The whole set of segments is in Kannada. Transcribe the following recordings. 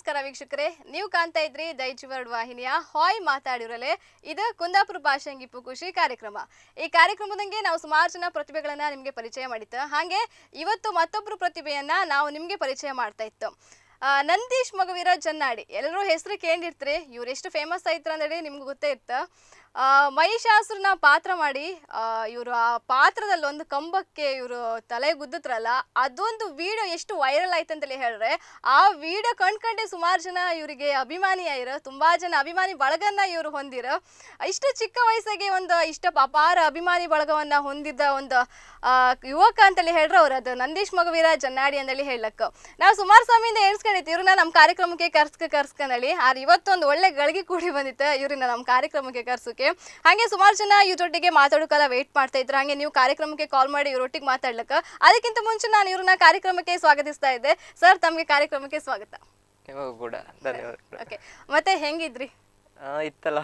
ನಮಸ್ಕಾರ ವೀಕ್ಷಕರೇ ನೀವು ಕಾಣ್ತಾ ಇದ್ರಿ ದೈಜ್ ವರ್ಡ್ ವಾಹಿನಿಯ ಹಾಯ್ ಮಾತಾಡಿರಲೆ ಇದು ಕುಂದಾಪುರ ಭಾಷೆಂಗಿಪ್ಪು ಖುಷಿ ಕಾರ್ಯಕ್ರಮ ಈ ಕಾರ್ಯಕ್ರಮದಂಗೆ ನಾವು ಸುಮಾರು ಜನ ಪ್ರತಿಭೆಗಳನ್ನ ನಿಮಗೆ ಪರಿಚಯ ಮಾಡಿತ್ತು ಹಾಗೆ ಇವತ್ತು ಮತ್ತೊಬ್ಬರು ಪ್ರತಿಭೆಯನ್ನ ನಾವು ನಿಮಗೆ ಪರಿಚಯ ಮಾಡ್ತಾ ಇತ್ತು ಆ, ನಂದೀಶ್ ಮಗವೀರ ಜನ್ನಾಡಿ ಎಲ್ಲರೂ ಹೆಸರು ಕೇಳಿರ್ತೀರಿ ಇವ್ರು ಎಷ್ಟು ಫೇಮಸ್ ಆಯ್ತು ಅಂದೇಳಿ ನಿಮ್ಗೆ ಗೊತ್ತೇ ಇತ್ತು ಆ, ಮಹಿಷಾಸುರನ ಪಾತ್ರ ಮಾಡಿ ಇವರು ಆ ಪಾತ್ರದಲ್ಲಿ ಒಂದು ಕಂಬಕ್ಕೆ ಇವರು ತಲೆ ಗುದ್ದಿದ್ರಲ್ಲ ಅದೊಂದು ವಿಡಿಯೋ ಎಷ್ಟು ವೈರಲ್ ಆಯ್ತು ಅಂತೇಳಿ ಹೇಳಿದ್ರೆ ಆ ವಿಡಿಯೋ ಕಂಡ್ಕಂಡೆ ಸುಮಾರು ಜನ ಇವರಿಗೆ ಅಭಿಮಾನಿ ಆಯ್ರು ತುಂಬಾ ಜನ ಅಭಿಮಾನಿ ಬಳಗನ್ನ ಇವರು ಹೊಂದಿರ ಇಷ್ಟು ಚಿಕ್ಕ ವಯಸ್ಸಿಗೆ ಒಂದು ಇಷ್ಟ ಅಪಾರ ಅಭಿಮಾನಿ ಬಳಗವನ್ನ ಹೊಂದಿದ್ದ ಒಂದು ಆ, ಯುವಕ ಅಂತೇಳಿ ಹೇಳ್ರೆ ಅವ್ರು ಅದು ನಂದೀಶ್ ಮಗವೀರ ಜನ್ನಾಡಿ ಅಂತೇಳಿ ಹೇಳಕ್ ನಾವು ಸುಮಾರು ಸಮಯದಿಂದ ಎಣಿಸ್ಕೊಂಡಿತ್ತು ಇವ್ರನ್ನ ನಮ್ಮ ಕಾರ್ಯಕ್ರಮಕ್ಕೆ ಕರ್ಸ್ಕ ಕರ್ಸ್ಕೊಂಡಲ್ಲಿ ಆದ್ರೆ ಇವತ್ತೊಂದು ಒಳ್ಳೆ ಗಳಿಗೆ ಕೂಡಿ ಬಂದಿತ್ತು ಇವ್ರನ್ನ ನಮ್ಮ ಕಾರ್ಯಕ್ರಮಕ್ಕೆ ಕರ್ಸೋಕೆ ಹಾಗೆ ಸುಮಾರು ಜನ ಇವ್ರೊಟ್ಟಿಗೆ ಮಾತಾಡೋಕೆಲ್ಲ ವೇಟ್ ಮಾಡ್ತಾ ಇದ್ರು ಹಾಗೆ ನೀವು ಕಾರ್ಯಕ್ರಮಕ್ಕೆ ಕಾಲ್ ಮಾಡಿ ಇವ್ರೊಟ್ಟಿಗೆ ಮಾತಾಡ್ಲಕ್ಕ ಅದಕ್ಕಿಂತ ಮುಂಚೆ ನಾನು ಇವ್ರನ್ನ ಕಾರ್ಯಕ್ರಮಕ್ಕೆ ಸ್ವಾಗತಿಸ್ತಾ ಇದ್ದೆ ಸರ್ ತಮಗೆ ಕಾರ್ಯಕ್ರಮಕ್ಕೆ ಸ್ವಾಗತ ನಿಮಗೂ ಕೂಡ ಧನ್ಯವಾದಗಳು ಓಕೆ ಮತ್ತೆ ಹೆಂಗಿದ್ರಿ ಆ, ಇತ್ತಲ್ಲ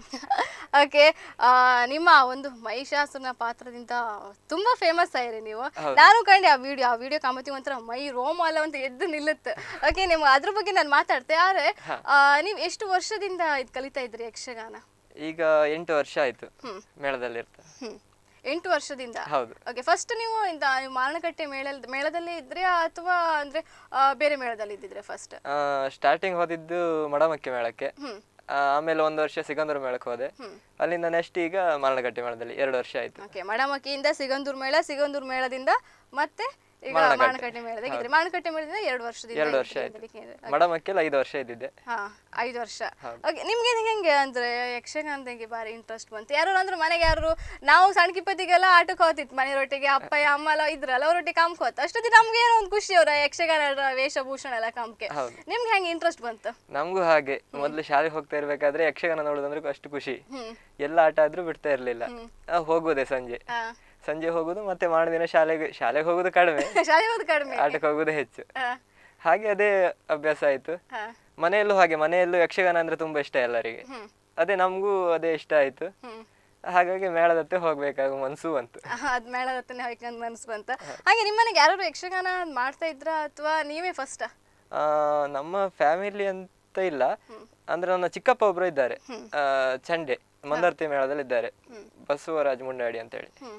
ಓಕೆ ನಿಮ್ಮ ಒಂದು ಮಹಿಷಾಸುರನ ಪಾತ್ರದಿಂದ ತುಂಬಾ ಫೇಮಸ್ ಆಯ್ರಿ ನೀವು ಹೌದು. ನಾನು ಕಂಡೆ ಆ ವಿಡಿಯೋ ಆ ವಿಡಿಯೋ ಕಾಮತಿ ಒಂಥರ ಮೈ ರೋಮ ಎಲ್ಲ ಅಂತ ಎದ್ದು ನಿಲ್ಲುತ್ತೆ ಓಕೆ ನಿಮ್ಗೆ ಅದ್ರ ಬಗ್ಗೆ ನಾನು ಮಾತಾಡ್ತೆ ಆದ್ರೆ ಆ, ನೀವು ಎಷ್ಟು ವರ್ಷದಿಂದ ಇದು ಕಲಿತಾ ಇದ್ರಿ ಯಕ್ಷಗಾನ ಈಗ ಎಂಟು ವರ್ಷ ಆಯ್ತು ಮೇಳದಲ್ಲಿರ್ತ ಹ್ಮ್ ಎಂಟು ವರ್ಷದಿಂದ ಹೌದು ಓಕೆ ಫಸ್ಟ್ ನೀವು ಇಂದ ನೀವು ಮಾರಣಕಟ್ಟೆ ಮೇಳ ಮೇಳದಲ್ಲಿ ಇದ್ರೆ ಅಥವಾ ಅಂದ್ರೆ ಆ, ಬೇರೆ ಮೇಳದಲ್ಲಿ ಇದ್ದಿದ್ರೆ ಫಸ್ಟ್ ಸ್ಟಾರ್ಟಿಂಗ್ ಹೋದಿದ್ದು ಮಡಮಕ್ಕೆ ಮೇಳಕ್ಕೆ ಹ್ಮ್ ಆ, ಆಮೇಲೆ ಒಂದು ವರ್ಷ ಸಿಗಂದೂರು ಮೇಳಕ್ಕೆ ಹೋದೆ ಅಲ್ಲಿಂದ ನೆಕ್ಸ್ಟ್ ಈಗ ಮರಣಗಟ್ಟೆ ಮೇಳದಲ್ಲಿ ಎರಡು ವರ್ಷ ಆಯ್ತು ಓಕೆ ಮಡಮಕ್ಕಿಯಿಂದ ಸಿಗಂದೂರ್ ಮೇಳ ಸಿಗಂದೂರ್ ಮೇಳದಿಂದ ಮತ್ತೆ ಈಗ ಮಾರಣಕಟ್ಟೆ. ಮಾರಣಕಟ್ಟೆ ಮೇಳದಾಗ ಇದ್ರಿ ಮಾರಣಕಟ್ಟೆ ಮೇಳದಿಂದ ಎರಡು ವರ್ಷದಿಂದ ಎರಡು ವರ್ಷ ಇದ್ರಿ ಆಯ್ತು ಅಂತ ಹೇಳಿದ್ರೆ. ಮಡಮಕ್ಕೆಲ್ಲ ಐದು ವರ್ಷ ಇದ್ದಿದ್ದೆ ಹಾ ಐದು ವರ್ಷ ಓಕೆ ನಿಮ್ಗೆ ಹೆಂಗೆ ಅಂದ್ರೆ ಯಕ್ಷಗಾನದಂಗೆ ಬಾರಿ ಇಂಟ್ರೆಸ್ಟ್ ಬಂತು ಯಾರು ಅಂದ್ರೆ ಮನೆಗೆ ಯಾರು ನಾವು ಸಣ್ಣ ಕಿಪ್ಪತ್ತಿಗೆಲ್ಲ ಆಟಕ್ಕೆ ಹೋತಿತ್ತು ಮನೆಯವರೊಟ್ಟಿಗೆ ಅಪ್ಪ ಅಮ್ಮ ಎಲ್ಲ ಇದ್ರಲ್ಲ ಅವರೊಟ್ಟಿಗೆ ಕಾಮ್ಕೋತ ಅಷ್ಟೊತ್ತಿಗೆ ನಮ್ಗೆ ಏನೋ ಒಂದು ಖುಷಿ ಅವರ ಯಕ್ಷಗಾನ ವೇಷಭೂಷಣ ಎಲ್ಲ ಕಾಮ್ಕೆ ಹೌದು. ನಿಮ್ಗೆ ಹೆಂಗೆ ಇಂಟ್ರೆಸ್ಟ್ ಬಂತು ನಮಗೂ ಹಾಗೆ ಮೊದಲು ಶಾಲೆಗೆ ಹೋಗ್ತಾ ಇರ್ಬೇಕಾದ್ರೆ ಯಕ್ಷಗಾನ ನೋಡೋದಂದ್ರೆ ಅಷ್ಟು ಖುಷಿ ಹ್ಮ್ ಎಲ್ಲ ಆಟ ಆದ್ರೂ ಬಿಡ್ತಾ ಇರ್ಲಿಲ್ಲ ಆ, ಹೋಗೋದೆ ಸಂಜೆ ಹಾ ಸಂಜೆ ಹೋಗುದು ಮತ್ತೆ ದಿನ ಶಾಲೆಗೆ ಶಾಲೆಗೆ ಹೋಗುದು ಕಡಿಮೆ ಶಾಲೆ ಹೋದ್ ಕಡಿಮೆ ಆಟಕ್ಕೆ ಹೋಗುದು ಹೆಚ್ಚು ಹಾ ಹಾಗೆ ಅದೇ ಅಭ್ಯಾಸ ಆಯ್ತು ಹಾ ಮನೆಯಲ್ಲೂ ಹಾಗೆ ಮನೆಯಲ್ಲೂ ಯಕ್ಷಗಾನ ಅಂದ್ರೆ ತುಂಬಾ ಇಷ್ಟ ಎಲ್ಲರಿಗೆ ಹ್ಮ್ ಅದೇ ನಮಗೂ ಅದೇ ಇಷ್ಟ ಆಯ್ತು ಹ್ಮ್ ಹಾಗಾಗಿ ಮೇಳದತ್ತೆ ಹೋಗ್ಬೇಕಾಗ ಮನ್ಸು ಬಂತು ಅದ್ ಮೇಳದತ್ತನೇ ಹೋಯ್ಕೊಂಡ್ ಮನ್ಸು ಬಂತ ಹಾಗೆ ನಿಮ್ಮನೆಗೆ ಯಾರು ಯಕ್ಷಗಾನ ಮಾಡ್ತಾ ಇದ್ರ ಅಥವಾ ನೀವೇ ಫಸ್ಟ್ ಆ, ನಮ್ಮ ಫ್ಯಾಮಿಲಿ ಅಂತ ಇಲ್ಲ ಅಂದ್ರೆ ನನ್ನ ಚಿಕ್ಕಪ್ಪ ಒಬ್ರು ಇದ್ದಾರೆ ಆ, ಚಂಡೆ ಮಂದರ್ತಿ ಮೇಳದಲ್ಲಿ ಇದ್ದಾರೆ ಬಸವರಾಜ್ ಮುಂಡಾಡಿ ಅಂತೇಳಿ ಹ್ಮ್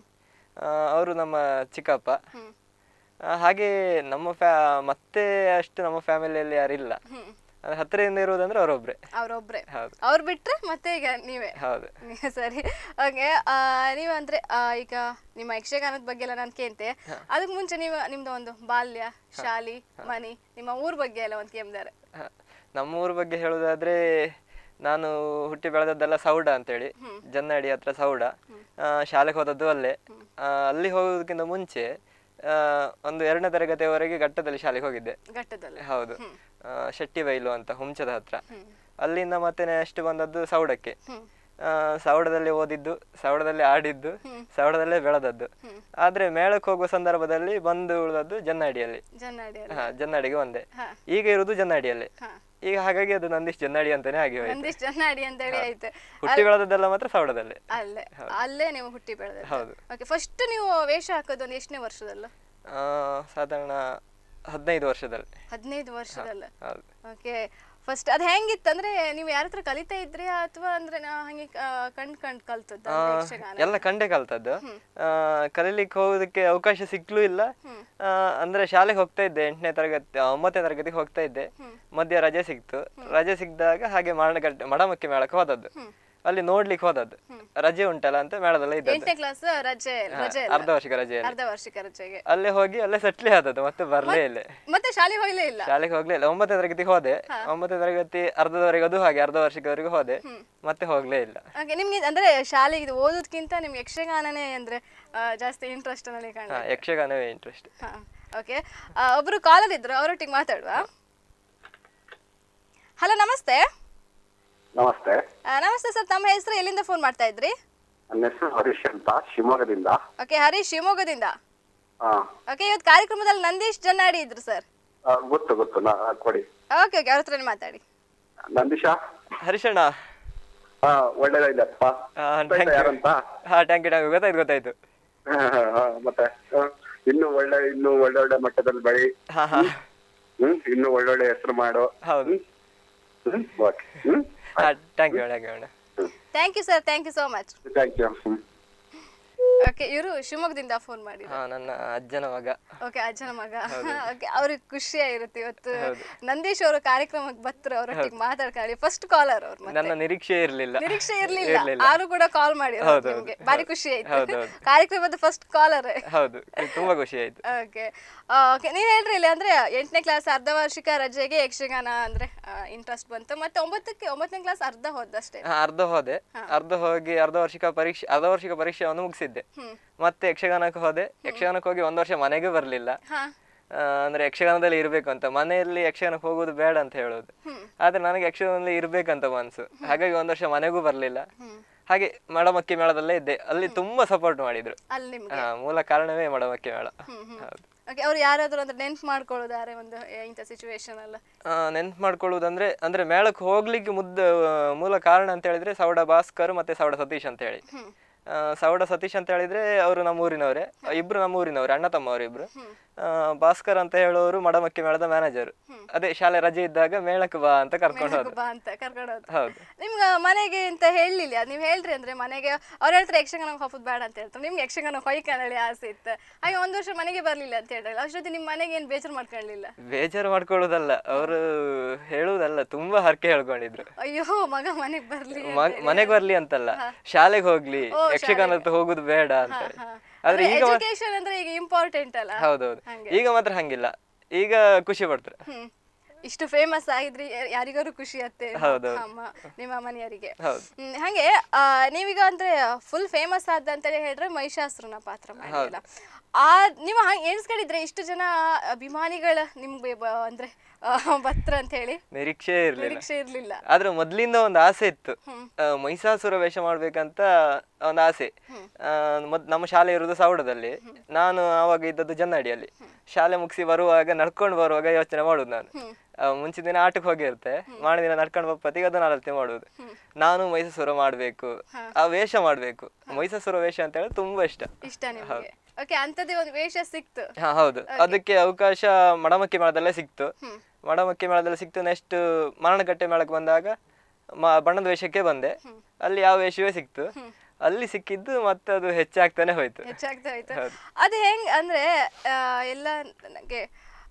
ಅವರು ನಮ್ಮ ಚಿಕ್ಕಪ್ಪ ಹ್ಮ್ ಆ, ಹಾಗೆ ನಮ್ಮ ಫ್ಯಾ ಮತ್ತೆ ಅಷ್ಟು ನಮ್ಮ ಫ್ಯಾಮಿಲಿಯಲ್ಲಿ ಯಾರಿಲ್ಲ ಹ್ಮ್ ಅಂದ್ರೆ ಹತ್ತಿರದಿಂದ ಇರುವುದಂದ್ರೆ ಅವರೊಬ್ರೆ ಅವ್ರೊಬ್ರೆ ಹೌದು ಅವ್ರು ಬಿಟ್ರೆ ಮತ್ತೆ ಈಗ ನೀವೇ ಹೌದು ನೀವೇ ಸರಿ ಓಕೆ ನೀವು ಅಂದ್ರೆ ಆ, ಈಗ ನಿಮ್ಮ ಯಕ್ಷಗಾನದ ಬಗ್ಗೆ ಎಲ್ಲ ನಾನು ಕೇಂತೆ ಅದಕ್ಕೆ ಮುಂಚೆ ನೀವು ನಿಮ್ದು ಒಂದು ಬಾಲ್ಯ ಶಾಲಿ ಮನಿ ನಿಮ್ಮ ಊರ್ ಬಗ್ಗೆ ಎಲ್ಲ ಒಂದು ಕೇಮ್ದಾರೆ ಹ. ನಮ್ಮ ಊರ ಬಗ್ಗೆ ಹೇಳೋದಾದ್ರೆ ನಾನು ಹುಟ್ಟಿ ಬೆಳೆದದ್ದೆಲ್ಲ ಸೌಡ ಅಂತೇಳಿ ಜನ್ನಡಿ ಹತ್ರ ಸೌಡ ಆ, ಶಾಲೆಗೆ ಹೋದದ್ದು ಅಲ್ಲೇ ಆ, ಅಲ್ಲಿ ಹೋಗೋದಕ್ಕಿಂತ ಮುಂಚೆ ಆ, ಒಂದು ಎರಡನೇ ತರಗತಿಯವರೆಗೆ ಘಟ್ಟದಲ್ಲಿ ಶಾಲೆಗೆ ಹೋಗಿದ್ದೆ ಘಟ್ಟದಲ್ಲಿ ಹೌದು ಆ, ಶೆಟ್ಟಿಬೈಲು ಅಂತ ಹುಂಚದ ಹತ್ರ ಅಲ್ಲಿಂದ ಮತ್ತೆ ನೆಕ್ಸ್ಟ್ ಬಂದದ್ದು ಸೌಡಕ್ಕೆ ಹ್ಮ್ ಆ, ಸೌಡದಲ್ಲಿ ಓದಿದ್ದು ಸೌಡದಲ್ಲಿ ಆಡಿದ್ದು ಸೌಡದಲ್ಲೇ ಬೆಳೆದದ್ದು ಆದ್ರೆ ಮೇಳಕ್ಕೆ ಹೋಗುವ ಸಂದರ್ಭದಲ್ಲಿ ಬಂದು ಉಳಿದದ್ದು ಜನ್ನಾಡಿಯಲ್ಲಿ ಜನ್ನಾಡಿ ಹಾ ಜನ್ನಾಡಿಗೆ ಒಂದೇ ಹಾ. ಈಗ ಇರುವುದು ಜನ್ನಾಡಿಯಲ್ಲಿ ಹಾ ಈಗ ಹಾಗಾಗಿ ಅದು ನಂದಿಶ್ ಜನ್ನಾಡಿ ಅಂತಾನೆ ಆಗಿ ಹೋಯ್ತು ಒಂದಿಷ್ಟು ಜನ್ನಾಡಿ ಅಂತ ಹೇಳಿ ಆಯ್ತು ಹುಟ್ಟಿ ಬೆಳೆದದ್ದೆಲ್ಲ ಮಾತ್ರ ಸೌಡದಲ್ಲಿ ಅಲ್ಲೇ ಅಲ್ಲೇ ನೀವು ಹುಟ್ಟಿ ಬೆಳೆದ ಹೌದು ಓಕೆ ಫಸ್ಟ್ ನೀವು ವೇಷ ಹಾಕೋದು ಒಂದು ಎಷ್ಟನೇ ವರ್ಷದಲ್ಲ ಆ, ಸಾಧಾರಣ ಹದಿನೈದು ವರ್ಷದಲ್ಲಿ ಹದಿನೈದು ವರ್ಷದಲ್ಲ ಹೌದು ಓಕೆ ಫಸ್ಟ್ ಅದು ಹೆಂಗಿತ್ತು ಅಂದ್ರೆ ನೀವು ಯಾರ ಹತ್ರ ಕಲಿತಾ ಇದ್ರಿ ಅಥವಾ ಅಂದ್ರೆ ನಾ ಹಂಗೆ ಆ, ಕಂಡ್ ಕಂಡ್ ಕಲ್ತದ್ದ ಆ, ಯಕ್ಷಗಾನ ಎಲ್ಲ ಕಂಡೆ ಕಲ್ತದ್ದು ಆ, ಕಲೀಲಿಕ್ಕೆ ಹೋಗೋದಕ್ಕೆ ಅವಕಾಶ ಸಿಗ್ಲೂ ಇಲ್ಲ ಆ, ಅಂದ್ರೆ ಶಾಲೆಗೆ ಹೋಗ್ತಾ ಇದ್ದೆ ಎಂಟನೇ ತರಗತಿ ಆ, ಒಂಬತ್ತನೇ ತರಗತಿಗೆ ಹೋಗ್ತಾ ಇದ್ದೆ ಮಧ್ಯ ರಜೆ ಸಿಕ್ತು ರಜೆ ಸಿಕ್ಕಿದಾಗ ಹಾಗೆ ಮರಣಗಟ್ಟೆ ಮಡಮಕ್ಕೆ ಮೇಳಕ್ಕೆ ಹೋದದ್ದು ಅಲ್ಲಿ ನೋಡ್ಲಿಕ್ಕೆ ಹೋದದ್ದು ರಜೆ ಉಂಟಲ್ಲ ಅಂತ ಮೇಳದಲ್ಲ ಇದ್ದದ್ದು ಎಂಟನೇ ಕ್ಲಾಸ್ ರಜೆ ರಜೆ ಅರ್ಧ ವರ್ಷಕ್ಕೆ ರಜೆಯಲ್ಲಿ ಅರ್ಧ ವಾರ್ಷಿಕ ರಜೆಗೆ ಅಲ್ಲೇ ಹೋಗಿ ಅಲ್ಲೇ ಸೆಟ್ಲಿ ಆದದ್ದು ಮತ್ತೆ ಬರ್ಲೇ ಇಲ್ಲ ಮತ್ತೆ ಶಾಲೆ ಹೋಗ್ಲೇ ಇಲ್ಲ ಶಾಲೆಗೆ ಹೋಗ್ಲೇ ಇಲ್ಲ ಒಂಬತ್ತನೇ ತರಗತಿಗೆ ಹೋದೆ ಒಂಬತ್ತನೇ ತರಗತಿ ಅರ್ಧದವರೆಗೆ ಅದು ಹಾಗೆ ಅರ್ಧ ವರ್ಷದವರೆಗೂ ಹೋದೆ ಮತ್ತೆ ಹೋಗ್ಲೇ ಇಲ್ಲ ಓಕೆ ನಿಮ್ಗೆ ಅಂದ್ರೆ ಶಾಲೆಗೆ ಇದು ಓದೋದ್ಕಿಂತ ನಿಮ್ಗೆ ಯಕ್ಷಗಾನನೇ ಅಂದ್ರೆ ಆ, ಜಾಸ್ತಿ ಇಂಟ್ರೆಸ್ಟ್ ಅನ್ನೋದೇ ಕಾಣ ಹಾ ಯಕ್ಷಗಾನವೇ ಇಂಟ್ರೆಸ್ಟ್ ಹಾ ಓಕೆ ಒಬ್ರು ಕಾಲಲ್ಲಿ ಇದ್ರು ಅವರೊಟ್ಟಿಗೆ ಮಾತಾಡುವ ಹಲೋ ನಮಸ್ತೆ ನಮಸ್ತೆ ಆ, ನಮಸ್ತೆ ಸರ್ ತಮ್ಮ ಹೆಸರು ಎಲ್ಲಿಂದ ಫೋನ್ ಮಾಡ್ತಾ ಇದ್ರಿ ನನ್ನ ಹೆಸರು ಹರೀಶ್ ಅಂತ ಶಿವಮೊಗ್ಗದಿಂದ ಓಕೆ ಹರೀಶ್ ಶಿವಮೊಗ್ಗದಿಂದ ಆ, ಓಕೆ ಇವತ್ತು ಕಾರ್ಯಕ್ರಮದಲ್ಲಿ ನಂದೀಶ್ ಜನ್ನಾಡಿ ಇದ್ರು ಸರ್ ಆ, ಗೊತ್ತು ಗೊತ್ತು ನಾ ಕೊಡಿ ಓಕೆ ಓಕೆ ಅವ್ರ ಹತ್ರನೇ ಮಾತಾಡಿ ನಂದೀಶ ಹರಿಶಣ್ಣ ಹಾ ಒಳ್ಳೇದಾಯ್ತಪ್ಪ ಆ, ಗೊತ್ತಾಯ್ತಾ thank you. ಯಾರಂತ ಹಾ ಟ್ಯಾಂಕ್ ಟ್ಯಾಂಕ್ ಗೊತ್ತಾಯ್ತು ಗೊತ್ತಾಯ್ತು ಹಾ, ಹಾ, ಹಾ, ಮತ್ತೆ ಆ, ಇನ್ನು ಒಳ್ಳೆ ಇನ್ನು ಒಳ್ಳೆ ಒಳ್ಳೆ ಮಟ್ಟದಲ್ಲಿ ಬೆಳಿ ಹಾ ಹಾ ಹ್ಮ್ ಇನ್ನು ಒಳ್ಳೊಳ್ಳೆ ಹೆಸರು ಮಾಡು ಹೌದು hmm okay hmm thank you thank you ಅಣ್ಣ thank you sir thank you so much thank you hmm okay ಇವರು ಶಿವಮೊಗ್ಗದಿಂದ ಫೋನ್ ಮಾಡಿ ಹಾ ನನ್ನ ಅಜ್ಜನ ಮಗ ಓಕೆ ಅಜ್ಜನ ಮಗ ಓಕೆ ಅವ್ರಿಗೆ ಖುಷಿಯಾಗಿರುತ್ತೆ ಇವತ್ತು ನಂದೀಶ್ ಅವರು ಕಾರ್ಯಕ್ರಮಕ್ಕೆ ಬತ್ತರು ಅವ್ರೊಟ್ಟಿಗೆ ಮಾತಾಡ್ಕೊಳ್ಳಿ ಫಸ್ಟ್ ಕಾಲರ್ ಅವ್ರು ಮತ್ತೆ ನನ್ನ ನಿರೀಕ್ಷೆ ಇರ್ಲಿಲ್ಲ ನಿರೀಕ್ಷೆ ಇರ್ಲಿಲ್ಲ ಆರು ಕೂಡ ಕಾಲ್ ಮಾಡಿ ನಿಮ್ಗೆ ಬಾರಿ ಖುಷಿ ಆಯ್ತು ಹೌದೌದು. ಕಾರ್ಯಕ್ರಮದ ಫಸ್ಟ್ ಕಾಲರ್ ಹೌದು ತುಂಬಾ ಖುಷಿ ಆಯ್ತು ಓಕೆ ಓಕೆ ನೀವ್ ಹೇಳ್ರಿ ಇಲ್ಲಿ ಅಂದ್ರೆ ಎಂಟನೇ ಕ್ಲಾಸ್ ಅರ್ಧ ವಾರ್ಷಿಕ ರಜೆಗೆ ಯಕ್ಷಗಾನ ಅಂದ್ರೆ ಇಂಟ್ರೆಸ್ಟ್ ಬಂತು ಮತ್ತೆ ಒಂಬತ್ತಕ್ಕೆ ಒಂಬತ್ತನೇ ಕ್ಲಾಸ್ ಅರ್ಧ ಹೋದಷ್ಟೇ ಹಾ, ಅರ್ಧ ಹೋದೆ ಅರ್ಧ ಹೋಗಿ ಅರ್ಧ ವಾರ್ಷಿಕ ಪರೀಕ್ಷೆ ಅರ್ಧ ವಾರ್ಷಿಕ ಪರೀಕ್ಷೆಯನ್ನು ಮುಗಿಸಿದ್ದೆ ಮತ್ತೆ ಯಕ್ಷಗಾನಕ್ಕೆ ಹೋದೆ ಯಕ್ಷಗಾನಕ್ಕೆ ಹೋಗಿ ಒಂದು ವರ್ಷ ಮನೆಗೆ ಬರ್ಲಿಲ್ಲ ಹಾ ಆ, ಅಂದ್ರೆ ಯಕ್ಷಗಾನದಲ್ಲಿ ಇರ್ಬೇಕು ಅಂತ ಮನೆಯಲ್ಲಿ ಯಕ್ಷಗಾನಕ್ಕೆ ಹೋಗೋದು ಬೇಡ ಅಂತ ಹೇಳೋದು ಆದ್ರೆ ನನಗೆ ಯಕ್ಷಗಾನದಲ್ಲಿ ಇರ್ಬೇಕಂತ ಮನ್ಸು ಹಾಗಾಗಿ ಒಂದ್ ವರ್ಷ ಮನೆಗೂ ಬರ್ಲಿಲ್ಲ ಹಾಗೆ ಮಡಮಕ್ಕಿ ಮೇಳದಲ್ಲೇ ಇದ್ದೆ ಅಲ್ಲಿ ತುಂಬಾ ಸಪೋರ್ಟ್ ಮಾಡಿದ್ರು ಅಲ್ಲಿ ನಿಮ್ಗೆ ಹಾ, ಮೂಲ ಕಾರಣವೇ ಮಡಮಕ್ಕಿ ಮೇಳ ಹೌದು ಓಕೆ ಅವ್ರು ಯಾರಾದ್ರೂ ಅಂದ್ರೆ ನೆನ್ಪು ಮಾಡ್ಕೊಳ್ಳೋದಾರೆ ಒಂದು ಎ- ಇಂಥ ಸಿಚುವೇಶನ್ ಅಲ್ಲ ನೆನ್ಪು ಮಾಡ್ಕೊಳ್ಳುವುದಂದ್ರೆ ಅಂದ್ರೆ ಮೇಳಕ್ಕೆ ಹೋಗ್ಲಿಕ್ಕೆ ಮುದ್ದ ಆ, ಮೂಲ ಕಾರಣ ಅಂತ ಹೇಳಿದ್ರೆ ಸೌಡ ಭಾಸ್ಕರ್ ಮತ್ತೆ ಸೌಡ ಸತೀಶ್ ಅಂತ ಹೇಳಿ ಆ, ಸೌಡ ಸತೀಶ್ ಅಂತ ಹೇಳಿದ್ರೆ ಅವರು ನಮ್ಮ ಊರಿನವರೇ ಇಬ್ರು ನಮ್ಮ ಊರಿನವ್ರೆ ಅಣ್ಣ ತಮ್ಮವ್ರು ಇಬ್ರು ಆ, ಭಾಸ್ಕರ್ ಅಂತ ಹೇಳೋರು ಮಡಮಕ್ಕಿ ಮೇಳದ ಮ್ಯಾನೇಜರ್ ಅದೇ ಶಾಲೆ ರಜೆ ಇದ್ದಾಗ ಮೇಳಕ್ಕೆ ಬಾ ಅಂತ ಕರ್ಕೊಂಡು ಹೋದ್ರು ಬಾ ಅಂತ ಕರ್ಕೊಂಡು ಹೋದ್ರು ಹೌದು ನಿಮ್ಗೆ ಮನೆಗೆ ಅಂತ ಹೇಳಲಿಲ್ಲ ನೀವು ಹೇಳ್ರಿ ಅಂದ್ರೆ ಮನೆಗೆ ಅವ್ರು ಹೇಳ್ತಾರೆ ಯಕ್ಷಗಾನ ಹೋಗೋದು ಬೇಡ ಅಂತ ಹೇಳ್ತಾರೆ ನಿಮ್ಗೆ ಯಕ್ಷಗಾನ ಹೊಯ್ಕೊಳ್ಳಿ ಆಸೆ ಇತ್ತು ಹಾಗೆ ಒಂದು ವರ್ಷ ಮನೆಗೆ ಬರ್ಲಿಲ್ಲ ಅಂತ ಹೇಳಿಲ್ಲ ಅಷ್ಟೊತ್ತಿ ನಿಮ್ಮ ಮನೆಗೆ ಏನು ಬೇಜಾರು ಮಾಡ್ಕೊಳ್ಳಿಲ್ಲ ಬೇಜಾರು ಮಾಡ್ಕೊಳ್ಳೋದಲ್ಲ ಅವರು ಹೇಳುವುದಲ್ಲ ತುಂಬಾ ಹರಕೆ ಹೇಳ್ಕೊಂಡಿದ್ರು ಅಯ್ಯೋ ಮಗ ಮನೆಗೆ ಬರ್ಲಿ ಮ- ಮನೆಗ್ ಬರ್ಲಿ ಅಂತಲ್ಲ ಶಾಲೆಗೆ ಹೋಗ್ಲಿ ಯಕ್ಷಗಾನ ಹೋಗುದು ಬೇಡ ಅಂತ ಹೇಳಿ. ಆದ್ರೆ ಈಗ ಮಾ- ಎಜುಕೇಶನ್ ಅಂದ್ರೆ ಈಗ ಇಂಪಾರ್ಟೆಂಟ್ ಅಲ್ಲ ಹೌದೌದು ಈಗ ಮಾತ್ರ ಹಂಗಿಲ್ಲ ಈಗ ಖುಷಿ ಪಡ್ತಾರೆ ಹ್ಮ್ ಇಷ್ಟು ಫೇಮಸ್ ಆಗಿದ್ರಿ ಯಾ- ಯಾರಿಗಾರು ಖುಷಿ ಆತ್ತೆ ಹೌದೌದು. ಅಮ್ಮ ನಿಮ್ಮ ಮನೆಯವರಿಗೆ ಹೌದು. ಹ್ಮ್, ಹಾಗೆ ಆ, ನೀವೀಗ ಅಂದ್ರೆ ಫುಲ್ ಫೇಮಸ್ ಆದ ಅಂತೇಳಿ ಹೇಳಿದ್ರೆ ಮಹಿಷಾಸುರನ ಪಾತ್ರ ಮಾಡಿಲ್ಲ ಆ ನೀವು ಹಂಗೆ ಎಣಿಸ್ಕೊಂಡಿದ್ರೆ ಇಷ್ಟು ಜನ ಅಭಿಮಾನಿಗಳ ನಿಮ್ಗೆ ಬ- ಅಂದ್ರೆ ಆ, ಭಕ್ತರ ಅಂತ ಹೇಳಿ ನಿರೀಕ್ಷೆ ಇರ್ಲಿಲ್ಲ ನಿರೀಕ್ಷೆ ಇರ್ಲಿಲ್ಲ ಆದ್ರೆ ಮೊದ್ಲಿಂದ ಒಂದು ಆಸೆ ಇತ್ತು ಆ, ಮಹಿಷಾಸುರ ವೇಷ ಮಾಡ್ಬೇಕಂತ ಒಂದು ಆಸೆ ಆ, ಮೊದ್ ನಮ್ಮ ಶಾಲೆ ಇರುವುದು ಸೌಡದಲ್ಲಿ ನಾನು ಆವಾಗ ಇದ್ದದ್ದು ಜನ್ನಡಿಯಲ್ಲಿ ಶಾಲೆ ಮುಗಿಸಿ ಬರುವಾಗ ನಡ್ಕೊಂಡು ಬರುವಾಗ ಯೋಚನೆ ಮಾಡುದು ನಾನು ಆ, ಮುಂಚಿನ ದಿನ ಆಟಕ್ಕೆ ಹೋಗಿರುತ್ತೆ ಮಾರನೇ ದಿನ ನಡ್ಕೊಂಡು ಬಪ್ಪತ್ತಿಗೆ ಅದನ್ನ ಅಳತೆ ಮಾಡುದು ನಾನು ಮಹಿಷಾಸುರ ಮಾಡ್ಬೇಕು ಆ ವೇಷ ಮಾಡ್ಬೇಕು ಮಹಿಷಾಸುರ ವೇಷ ಅಂತ ಹೇಳಿ ತುಂಬಾ ಇಷ್ಟ ಇಷ್ಟ ನಿಮ್ಗೆ ಓಕೆ ಅಂಥದ್ದೇ ಒಂದು ವೇಷ ಸಿಕ್ತು ಹಾ ಹೌದು ಅದಕ್ಕೆ ಅವಕಾಶ ಮಡಮಕ್ಕಿ ಮೇಳದಲ್ಲೇ ಸಿಕ್ತು ಮಡಮಕ್ಕಿ ಮೇಳದಲ್ಲಿ ಸಿಕ್ತು ನೆಕ್ಸ್ಟ್ ಮರಣಕಟ್ಟೆ ಮೇಳಕ್ಕೆ ಬಂದಾಗ ಮ- ಬಣ್ಣದ ವೇಷಕ್ಕೆ ಬಂದೆ ಅಲ್ಲಿ ಯಾವ ವೇಷವೇ ಸಿಕ್ತು ಅಲ್ಲಿ ಸಿಕ್ಕಿದ್ದು ಮತ್ತೆ ಅದು ಹೆಚ್ಚಾಗ್ತಾನೆ ಹೋಯ್ತು ಹೆಚ್ಚಾಗ್ತಾ ಹೋಯ್ತು ಅದು ಹೆಂಗ್ ಅಂದ್ರೆ ಆ, ಎಲ್ಲ ನನಗೆ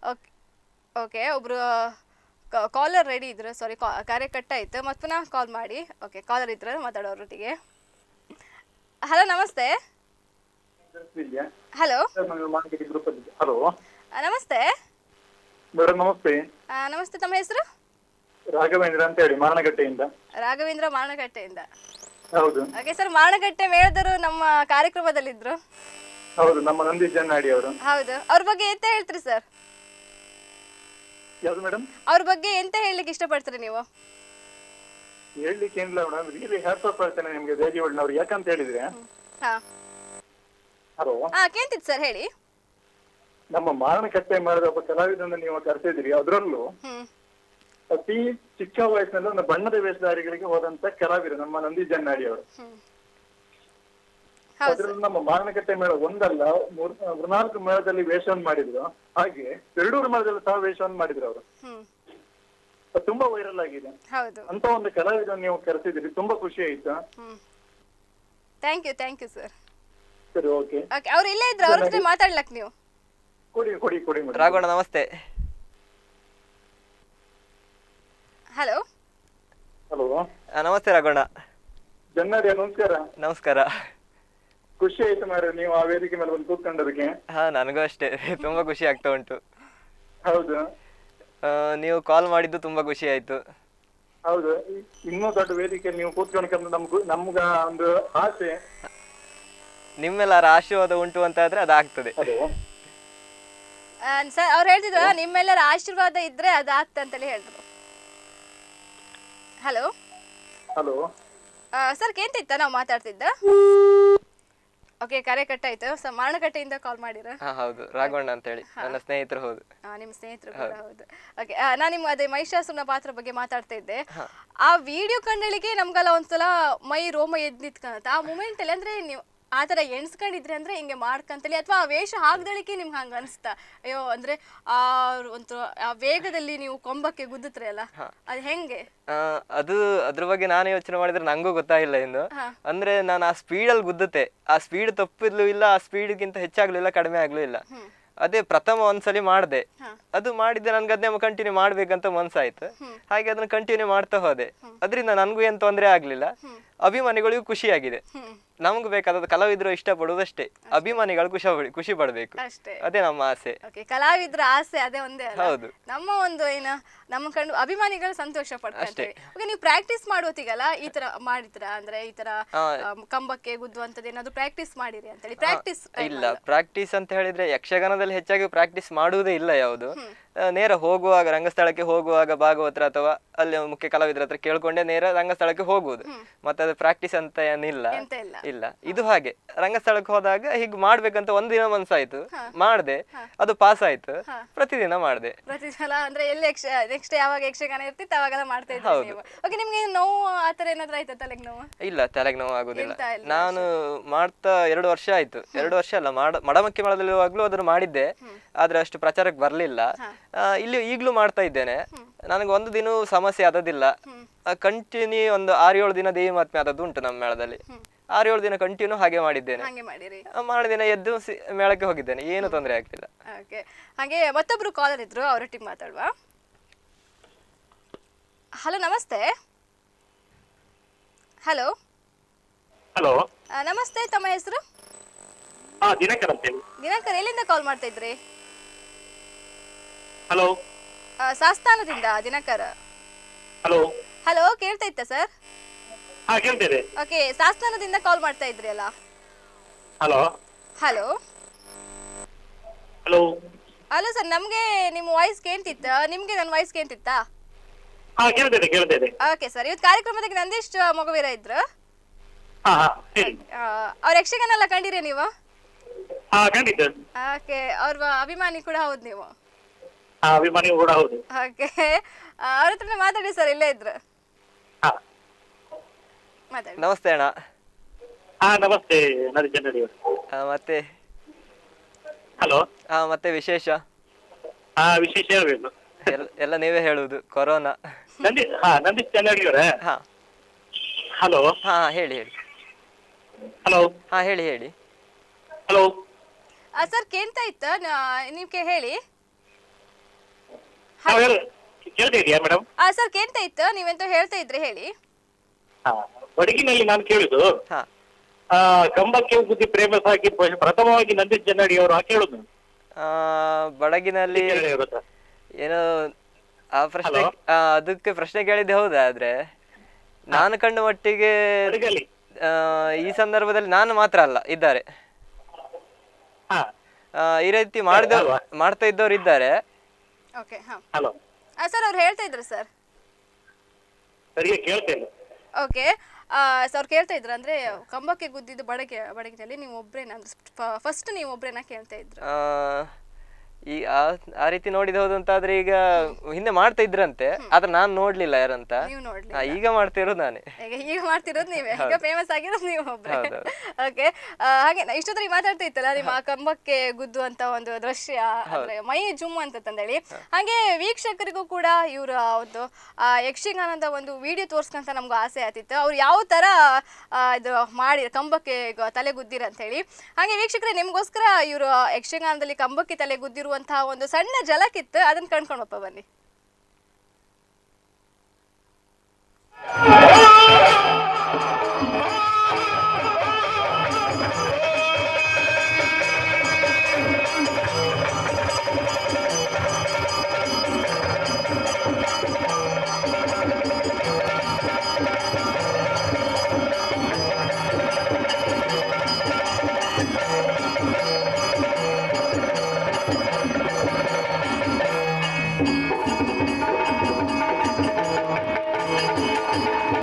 ಓಕೆ ಒಬ್ರು ಕಾಲರ್ ರೆಡಿ ಇದ್ರು ಸಾರಿ ಕಾರ್ಯ ಕಟ್ ಆಯ್ತು ಮತ್ತೆ ಪುನಃ ಕಾಲ್ ಮಾಡಿ ಓಕೆ ಕಾಲರ್ ಇದ್ರು ಮಾತಾಡೋರೊಟ್ಟಿಗೆ ಹಲೋ ನಮಸ್ತೆ ಹಲೋ ಹಲೋ ನಮಸ್ತೆ ಮೇಡಮ್ ನಮಸ್ತೆ ಆ, ನಮಸ್ತೆ ತಮ್ಮ ಹೆಸರು ರಾಘವೇಂದ್ರ ಅಂತ ಹೇಳಿ ಮಾರಣಗಟ್ಟೆಯಿಂದ ರಾಘವೇಂದ್ರ ಮಾರಣಗಟ್ಟೆಯಿಂದ ಹೌದು ಓಕೆ ಸರ್ ಮಾರಣಗಟ್ಟೆ ಮೇಳದರು ನಮ್ಮ ಕಾರ್ಯಕ್ರಮದಲ್ಲಿದ್ರು ಹೌದು ನಮ್ಮ ನಂದೀಶ್ ಜನ್ನಾಡಿ ಅವರು ಹೌದು ಅವ್ರ ಬಗ್ಗೆ ಎಂತ ಹೇಳ್ತೀರಿ ಸರ್ ಯಾವ್ದು ಮೇಡಮ್ ಅವ್ರ ಬಗ್ಗೆ ಎಂತ ಹೇಳಲಿಕ್ಕೆ ಇಷ್ಟಪಡ್ತೀರಿ ನೀವು ಹೇಳ್ಲಿಕ್ಕೆ ಏನಿಲ್ಲ ಮೇಡಮ್ ರಿಯಲಿ ಹ್ಯಾಟ್ಸ್ ಆಫ್ ಹೇಳ್ತೇನೆ ನಿಮ್ಗೆ ದೇಜಿವಣ್ಣವ್ರು ಯಾಕಂತ ಹೇಳಿದ್ರೆ ಹಾ ಹಲೋ ಹಾ ಕೇಳ್ತಿತ್ತು ಸರ್ ಹೇಳಿ ನಮ್ಮ ಮಾರಣಕಟ್ಟೆ ಮಾಡಿದ ಒಬ್ಬ ಕಲಾವಿದನ್ನ ನೀವು ಕರೆಸಿದ್ರಿ ಅದರಲ್ಲೂ ಹ್ಮ್ ಅತಿ ಚಿಕ್ಕ ವಯಸ್ಸಿನಲ್ಲಿ ಒಂದು ಬಣ್ಣದ ವೇಷಧಾರಿಗಳಿಗೆ ಹೋದಂತ ಕಲಾವಿದ ನಮ್ಮ ನಂದಿ ಜನ್ನಾಡಿ ಅವರು ಹ್ಮ್ ಹೌದು ಅದ್ರಲ್ಲಿ ನಮ್ಮ ಮಾರಣಕಟ್ಟೆ ಮೇಳ ಒಂದಲ್ಲ ಮೂರ್ ಮೂರ್ನಾಲ್ಕು ಮೇಳದಲ್ಲಿ ವೇಷವನ್ನು ಮಾಡಿದ್ರು ಹಾಗೆ ಎರಡೂರು ಮೇಳದಲ್ಲಿ ಸಹ ವೇಷವನ್ನು ಮಾಡಿದ್ರು ಅವರು ಹ್ಮ್ ಅದು ತುಂಬಾ ವೈರಲ್ ಆಗಿದೆ ಹೌದು ಅಂತ ಒಂದು ಕಲಾವಿದ ನೀವು ಕರೆಸಿದ್ರಿ ತುಂಬಾ ಖುಷಿ ಆಯ್ತು hmm thank you thank you sir ಸರಿ ಓಕೆ ಓಕೆ ಅವ್ರು ಇಲ್ಲೇ ಇದ್ರು ಅವ್ರ ಜೊತೆ ಮಾತಾಡ್ಲಕ್ ನೀವು ಕೊಡಿ ಕೊಡಿ ಕೊಡಿ ಮೇಡಮ್ ರಾಘವಣ್ಣ ನಮಸ್ತೆ ಹಲೋ ಹಲೋ ಆ, ನಮಸ್ತೆ ರಾಘವಣ್ಣ ಜನ್ನಾಡಿ ನಮಸ್ಕಾರ ನಮಸ್ಕಾರ ಖುಷಿ ಆಯ್ತು ಮಾರ್ರೆ ನೀವು ಆ ವೇದಿಕೆ ಮೇಲೆ ಬಂದು ಕೂತ್ಕೊಂಡದಕ್ಕೆ ಹಾ ನನಗೂ ಅಷ್ಟೇ ತುಂಬಾ ಖುಷಿ ಆಗ್ತಾ ಉಂಟು ಹೌದು ಆ, ನೀವು ಕಾಲ್ ಮಾಡಿದ್ದು ತುಂಬಾ ಖುಷಿ ಆಯ್ತು ಹೌದು ಇ- ಇನ್ನೂ ದೊಡ್ಡ ವೇದಿಕೆ ನೀವು ಕೂತ್ಕೊಂಡ್ಕೊಂಡು ನಮ್ಗೂ ನಮ್ಗ ಒಂದು ಆಸೆ ನಿಮ್ಮೆಲ್ಲರ ಆಶೀರ್ವಾದ ಉಂಟು ಅಂತ ಆದ್ರೆ ಅದಾಗ್ತದೆ ಹಲೋ ಸರ್ ಅವ್ರು ಹೇಳ್ತಿದ್ರು ನಿಮ್ಮೆಲ್ಲರ ಆಶೀರ್ವಾದ ಇದ್ರೆ ಅದಾಗ್ತ ಅಂತೇಳಿ ಹೇಳಿದ್ರು ಹಲೋ ಹಲೋ ಸರ್ ಕೇಂತಿತ್ತ ನಾವು ಮಾತಾಡ್ತಿದ್ದ ಓಕೆ ಕರೆ ಕಟ್ಟಾಯ್ತು ಸರ್ ಮಾರಣಕಟ್ಟೆಯಿಂದ ಕಾಲ್ ಮಾಡಿರ ಹಾ ಹೌದು ರಾಘವಣ್ಣ ಅಂತ ಹೇಳಿ ನನ್ನ ಸ್ನೇಹಿತರು ಹೌದು ನಿಮ್ಮ ಸ್ನೇಹಿತರು ಕೂಡ ಹೌದು ಓಕೆ ನಾನು ನಿಮ್ಮ ಅದೇ ಮಹಿಷಾಸುರನ ಪಾತ್ರ ಬಗ್ಗೆ ಮಾತಾಡ್ತಾ ಇದ್ದೆ ಆ ವಿಡಿಯೋ ಕಂಡಳಿಗೆ ನಮ್ಗೆಲ್ಲ ಒಂದ್ಸಲ ಮೈ ರೋಮ ಎದ್ದು ನಿಂತ್ಕೊಳತ್ತೆ ಆ ಮೂಮೆಂಟ್ ಅಲ್ಲಿ ಅಂದ್ರೆ ನೀವು ಆ ತರ ಎಣ್ಸ್ಕೊಂಡಿದ್ರಿ ಅಂದ್ರೆ ಹಿಂಗೆ ಮಾಡ್ಕಂತಲಿ ಅಥವಾ ಆ ವೇಷ ಹಾಕ್ದಳಿಕೆ ನಿಮ್ಗೆ ಹಂಗ ಅನ್ಸ್ತಾ ಅಯ್ಯೋ ಅಂದ್ರೆ ಆ ಒಂದು ಆ ವೇಗದಲ್ಲಿ ನೀವು ಕೊಂಬಕ್ಕೆ ಗುದ್ದುತ್ರಿ ಅಲ್ಲ ಅದ್ ಹೆಂಗೆ ಆ, ಅದು ಅದ್ರ ಬಗ್ಗೆ ನಾನು ಯೋಚನೆ ಮಾಡಿದ್ರೆ ನಂಗೂ ಗೊತ್ತಾಗಿಲ್ಲ ಇನ್ನು ಅಂದ್ರೆ ನಾನು ಆ ಸ್ಪೀಡಲ್ಲಿ ಗುದ್ದುತ್ತೆ ಆ ಸ್ಪೀಡ್ ತಪ್ಪಿದ್ಲು ಇಲ್ಲ ಆ ಸ್ಪೀಡ್ಗಿಂತ ಹೆಚ್ಚಾಗ್ಲೂ ಇಲ್ಲ ಕಡಿಮೆ ಆಗ್ಲೂ ಇಲ್ಲ ಅದೇ ಪ್ರಥಮ ಒಂದ್ಸಲಿ ಮಾಡಿದೆ ಅದು ಮಾಡಿದ್ದೆ ನನ್ಗೆ ಅದನ್ನೇ ಕಂಟಿನ್ಯೂ ಮಾಡ್ಬೇಕಂತ ಮನ್ಸಾಯ್ತು ಹಾಗೆ ಅದನ್ನ ಕಂಟಿನ್ಯೂ ಮಾಡ್ತಾ ಹೋದೆ ಅದರಿಂದ ನನಗೂ ಏನ್ ತೊಂದರೆ ಆಗ್ಲಿಲ್ಲ ಅಭಿಮಾನಿಗಳಿಗೂ ಖುಷಿಯಾಗಿದೆ ನಮ್ಗೆ ಬೇಕಾದದ್ದು ಕಲಾವಿದರು ಇಷ್ಟಪಡುವುದಷ್ಟೇ ಅಭಿಮಾನಿಗಳು ಖುಷಿ ಪಡ್- ಖುಷಿ ಪಡ್ಬೇಕು ಅಷ್ಟೇ ಅದೇ ನಮ್ಮ ಆಸೆ ಓಕೆ ಕಲಾವಿದ್ರ ಆಸೆ ಅದೇ ಒಂದೇ ಅಲ್ಲ ಹೌದು. ನಮ್ಮ ಒಂದು ಏನ ನಮ್ಮ ಕಂಡು ಅಭಿಮಾನಿಗಳು ಸಂತೋಷ ಪಡ್ಕೊಂತೀವಿ ಓಕೆ ನೀವು ಪ್ರಾಕ್ಟೀಸ್ ಮಾಡುವತ್ತಿಗಲ್ಲ ಈ ತರ ಮಾಡಿದ್ರ ಅಂದ್ರೆ ಈ ತರ ಆ, ಆಮ್, ಕಂಬಕ್ಕೆ ಗುದ್ದುವಂತದ್ದು ಏನಾದ್ರು ಪ್ರಾಕ್ಟೀಸ್ ಮಾಡಿರಿ ಅಂತೇಳಿ ಪ್ರಾಕ್ಟೀಸ್ ಇಲ್ಲ ಪ್ರಾಕ್ಟೀಸ್ ಅಂತ ಹೇಳಿದ್ರೆ ಯಕ್ಷಗಾನದಲ್ಲಿ ಹೆಚ್ಚಾಗಿ ಪ್ರಾಕ್ಟೀಸ್ ಮಾಡುವುದೇ ಇಲ್ಲ ಯಾವುದು ಆ, ನೇರ ಹೋಗುವಾಗ ರಂಗಸ್ಥಳಕ್ಕೆ ಹೋಗುವಾಗ ಭಾಗವತರ ಅಥವಾ ಅಲ್ಲಿ ಮುಖ್ಯ ಕಲಾವಿದರ ಹತ್ರ ಕೇಳ್ಕೊಂಡೆ ನೇರ ರಂಗಸ್ಥಳಕ್ಕೆ ಹೋಗುವುದು ಮತ್ತೆ ಅದು ಪ್ರಾಕ್ಟೀಸ್ ಅಂತ ಏನಿಲ್ಲ ಎಂತ ಇಲ್ಲ ಇಲ್ಲ ಇದು ಹಾಗೆ ರಂಗಸ್ಥಳಕ್ಕೆ ಹೋದಾಗ ಹೀಗ್ ಮಾಡ್ಬೇಕಂತ ಒಂದಿನ ಮನ್ಸಾಯ್ತು ಮಾಡ್ದೆ ಅದು ಪಾಸ್ ಆಯ್ತು ಪ್ರತಿದಿನ ಮಾಡ್ದೆ ಪ್ರತಿ ಸಲ ಅಂದ್ರೆ ಎಲ್ಲಿ ಯಕ್ಷ ನೆಕ್ಸ್ಟ್ ಯಾವಾಗ ಯಕ್ಷಗಾನ ಇರ್ತಿತ್ತು ಅವಾಗೆಲ್ಲ ಮಾಡ್ತಾ ಇದ್ರಿ ನೀವು ಓಕೆ ನಿಮ್ಗೆ ನೋವು ಆತರ ಏನಾದ್ರು ಆಯ್ತಾ ತಲೆಗೆ ನೋವು ಇಲ್ಲ ತಲೆಗೆ ನೋವು ಆಗುದಿಲ್ಲ ಎಂತ ಇಲ್ಲ ನಾನು ಮಾಡ್ತಾ ಎರಡು ವರ್ಷ ಆಯ್ತು ಎರಡು ವರ್ಷ ಅಲ್ಲ ಮಾಡ ಮಡಮಕ್ಕಿ ಮೇಳದಲ್ಲಿರುವಾಗ್ಲೂ ಅದನ್ನು ಮಾಡಿದ್ದೆ ಆದ್ರೆ ಅಷ್ಟು ಪ್ರಚಾರಕ್ಕೆ ಬರ್ಲಿಲ್ಲ ಆ, ಇಲ್ಲಿ ಈಗ್ಲೂ ಮಾಡ್ತಾ ಇದ್ದೇನೆ ನನಗೆ ಒಂದು ದಿನ ಸಮಸ್ಯೆ ಆದದಿಲ್ಲ ಕಂಟಿನ್ಯೂ ಒಂದು ಆರು ಏಳು ದಿನ ದೇವಿ ಮಾತ್ಮೆ ಆದದ್ದು ಉಂಟು ನಮ್ಮ ಮೇಳದಲ್ಲಿ ಆರು ಏಳು ದಿನ ಕಂಟಿನ್ಯೂ ಹಾಗೆ ಮಾಡಿದ್ದೇನೆ ಹಂಗೆ ಮಾಡಿರಿ ಆ, ಮಾಡಿದಿನ ಎದ್ದು ಸಿ- ಮೇಳಕ್ಕೆ ಹೋಗಿದ್ದೇನೆ ಏನು ತೊಂದರೆ ಆಗ್ಲಿಲ್ಲ ಓಕೆ ಹಾಗೆ ಮತ್ತೊಬ್ರು ಕಾಲರ್ ಇದ್ರು ಅವರೊಟ್ಟಿಗೆ ಮಾತಾಡುವ ಹಲೋ ನಮಸ್ತೆ ಹಲೋ ಹಲೋ ನಮಸ್ತೆ ತಮ್ಮ ಹೆಸರು ಹಾ ದಿನಕರ್ ಅಂತೇಳಿ ದಿನಾಕರ್ ಎಲ್ಲಿಂದ ಕಾಲ್ ಮಾಡ್ತಾ ಇದ್ರಿ ಹಲೋ ಆ, ಸಾಸ್ತಾನದಿಂದ ದಿನಕರ್ ಹಲೋ ಹಲೋ ಕೇಳ್ತಾ ಇತ್ತ ಸರ್ ಹಾ ಕೇಳ್ತೇನೆ ಓಕೆ ಸಾಸ್ತಾನದಿಂದ ಕಾಲ್ ಮಾಡ್ತಾ ಇದ್ರಿ ಅಲ್ಲ hello hello hello hello sir ನಮಗೆ ನಿಮ್ಮ ವಾಯ್ಸ್ ಕೇಳ್ತಿತ್ತ ನಿಮಗೆ ನನ್ನ ವಾಯ್ಸ್ ಕೇಳ್ತಿತ್ತಾ ಹಾ ಕೇಳ್ತೇನೆ ಕೇಳ್ತೇನೆ ಓಕೆ ಸರ್ ಇವತ್ತು ಕಾರ್ಯಕ್ರಮದಾಗ ನಂದೀಶ್ ಮಗುವೀರ ಇದ್ರು ಹಾ ಹಾ ಹೇಳಿ ಆ, ಅವ್ರ ಯಕ್ಷಗಾನ ಎಲ್ಲ ಕಂಡಿರಿ ನೀವು ಹಾ ಖಂಡಿತ ಓಕೆ ಅವ್ರ ಅಭಿಮಾನಿ ಕೂಡ ಹೌದು ನೀವು ಹಾ ಅಭಿಮಾನಿ ಕೂಡ ಹೌದು ಓಕೆ ಅವ್ರ ಹತ್ರನೇ ಮಾತಾಡಿ ಸರ್ ಇಲ್ಲೇ ಇದ್ರು ಹಾ ಮಾತಾಡಿ ನಮಸ್ತೆ ಅಣ್ಣ ಹಾ ನಮಸ್ತೆ ನದಿ ಚಂದ್ರಡಿ ಆ, ಮತ್ತೆ ಹಲೋ ಆ, ಮತ್ತೆ ವಿಶೇಷ ಹಾ ವಿಶೇಷ ಹೇಳ್ಬೇಕು ಎಲ್ಲ ಎಲ್ಲ ನೀವೇ ಹೇಳುವುದು ಕೊರೋನಾ ನಂದಿ ಹಾ ನಂದೀಶ್ ಚಂದ್ರಡಿ ಅವರೇ ಹಾ ಹಲೋ ಹಾ ಹಾ, ಹೇಳಿ ಹೇಳಿ ಹಲೋ ಹಾ ಹೇಳಿ ಹೇಳಿ ಹಲೋ ಸರ್ ಕೇಳ್ತಾ ಇತ್ತ ನೀವು ಕೇ ಹೇಳಿ ಹಾ ಹೇಳು ಕೇಳ್ತಾ ಇದೆಯಾ ಮೇಡಮ್ ಸರ್ ಕೇಳ್ತಾ ಇತ್ತು ನೀವೆಂತ ಹೇಳ್ತಾ ಇದ್ರಿ ಹೇಳಿ ಹಾ ಬಡಗಿನಲ್ಲಿ ನಾನು ಕೇಳುದು ಹಾ ಆ ಕಂಬಕ್ಕೆ ಬುದ್ಧಿ ಪ್ರೇಮ ಸಾಕಿ ಪ್ರ- ಪ್ರಥಮವಾಗಿ ನಂದೀಶ್ ಚನ್ನಡಿ ಅವರು ಕೇಳುದು ಆ, ಬಡಗಿನಲ್ಲಿ ಚನ್ನಡಿ ಅವ್ರ ಹತ್ರ. ಏನೋ ಆ ಪ್ರಶ್ನೆ ಆ, ಅದಕ್ಕೆ ಪ್ರಶ್ನೆ ಕೇಳಿದ್ದೆ ಹೌದಾ ಆದ್ರೆ ನಾನು ಕಂಡ ಮಟ್ಟಿಗೆ ಬಡಗಲ್ಲಿ ಆ, ಈ ಸಂದರ್ಭದಲ್ಲಿ ನಾನು ಮಾತ್ರ ಅಲ್ಲ ಇದ್ದಾರೆ ಹಾ ಆ, ಈ ರೀತಿ ಮಾಡಿದ ಅಲ್ವಾ? ಮಾಡ್ತಾ ಇದ್ದವ್ರು ಇದ್ದಾರೆ ಓಕೆ ಹಾಂ ಹಲೋ ಸರ್ ಅವ್ರು ಹೇಳ್ತಾ ಇದ್ರು ಸರ್ ಸರಿಯಾಗಿ ಕೇಳ್ತೇನೆ ಓಕೆ ಸೊ ಅವ್ರು ಕೇಳ್ತಾ ಇದ್ರು ಅಂದ್ರೆ ಕಂಬಕ್ಕೆ ಗುದ್ದಿದ್ದು ಬಡಗೆ ಬಡಗಿನಲ್ಲಿ ನೀವು ಒಬ್ರೇನ ಫಸ್ಟ್ ನೀವು ಒಬ್ರೇನ ಕೇಳ್ತಾ ಇದ್ರು ಆ, ಈ ಆ- ಆ ರೀತಿ ನೋಡಿದ ಹೌದಂತಾದ್ರೆ ಈಗ ಹಿಂದೆ ಮಾಡ್ತಾ ಇದ್ರಂತೆ ಆದ್ರೆ ನಾನು ನೋಡ್ಲಿಲ್ಲ ಯಾರಂತ ನೀವು ನೋಡ್ಲಿ ಆ, ಈಗ ಮಾಡ್ತಿರೋದು ನಾನೇ ಈಗ ಈಗ ಮಾಡ್ತಿರೋದು ನೀವೇ ಈಗ ಫೇಮಸ್ ಆಗಿರೋದು ನೀವು ಒಬ್ರೆ ಹೌದು. ಓಕೆ ಹಾಗೆ ನಾ ಇಷ್ಟೊತ್ತಿಗೆ ಮಾತಾಡ್ತಾ ಇತ್ತಲ್ಲ ನಿಮ್ಮ ಆ ಕಂಬಕ್ಕೆ ಗುದ್ದುವಂತ ಒಂದು ದೃಶ್ಯ ಅಂದ್ರೆ ಮೈ ಜುಮ್ ಅಂತ ತಂದೇಳಿ ಹಾಗೆ ವೀಕ್ಷಕರಿಗೂ ಕೂಡ ಇವರ ಒಂದು ಆ, ಯಕ್ಷಗಾನದ ಒಂದು ವಿಡಿಯೋ ತೋರ್ಸ್ಕಂತ ನಮ್ಗೆ ಆಸೆ ಆತಿತ್ತು ಅವ್ರು ಯಾವ ತರ ಆ, ಇದು ಮಾಡಿ ಕಂಬಕ್ಕೆ ಗ- ತಲೆ ಗುದ್ದಿರ ಅಂತ ಹೇಳಿ ಹಾಗೆ ವೀಕ್ಷಕರೇ ನಿಮ್ಗೋಸ್ಕರ ಇವರು ಯಕ್ಷಗಾನದಲ್ಲಿ ಕಂಬಕ್ಕೆ ತಲೆ ಗುದ್ದಿರುವಂತಹ ಒಂದು ಸಣ್ಣ ಜಲಕ್ಕಿತ್ತು ಅದನ್ನ ಕಣ್ಕೊಂಡಪ್ಪ ಬನ್ನಿ Thank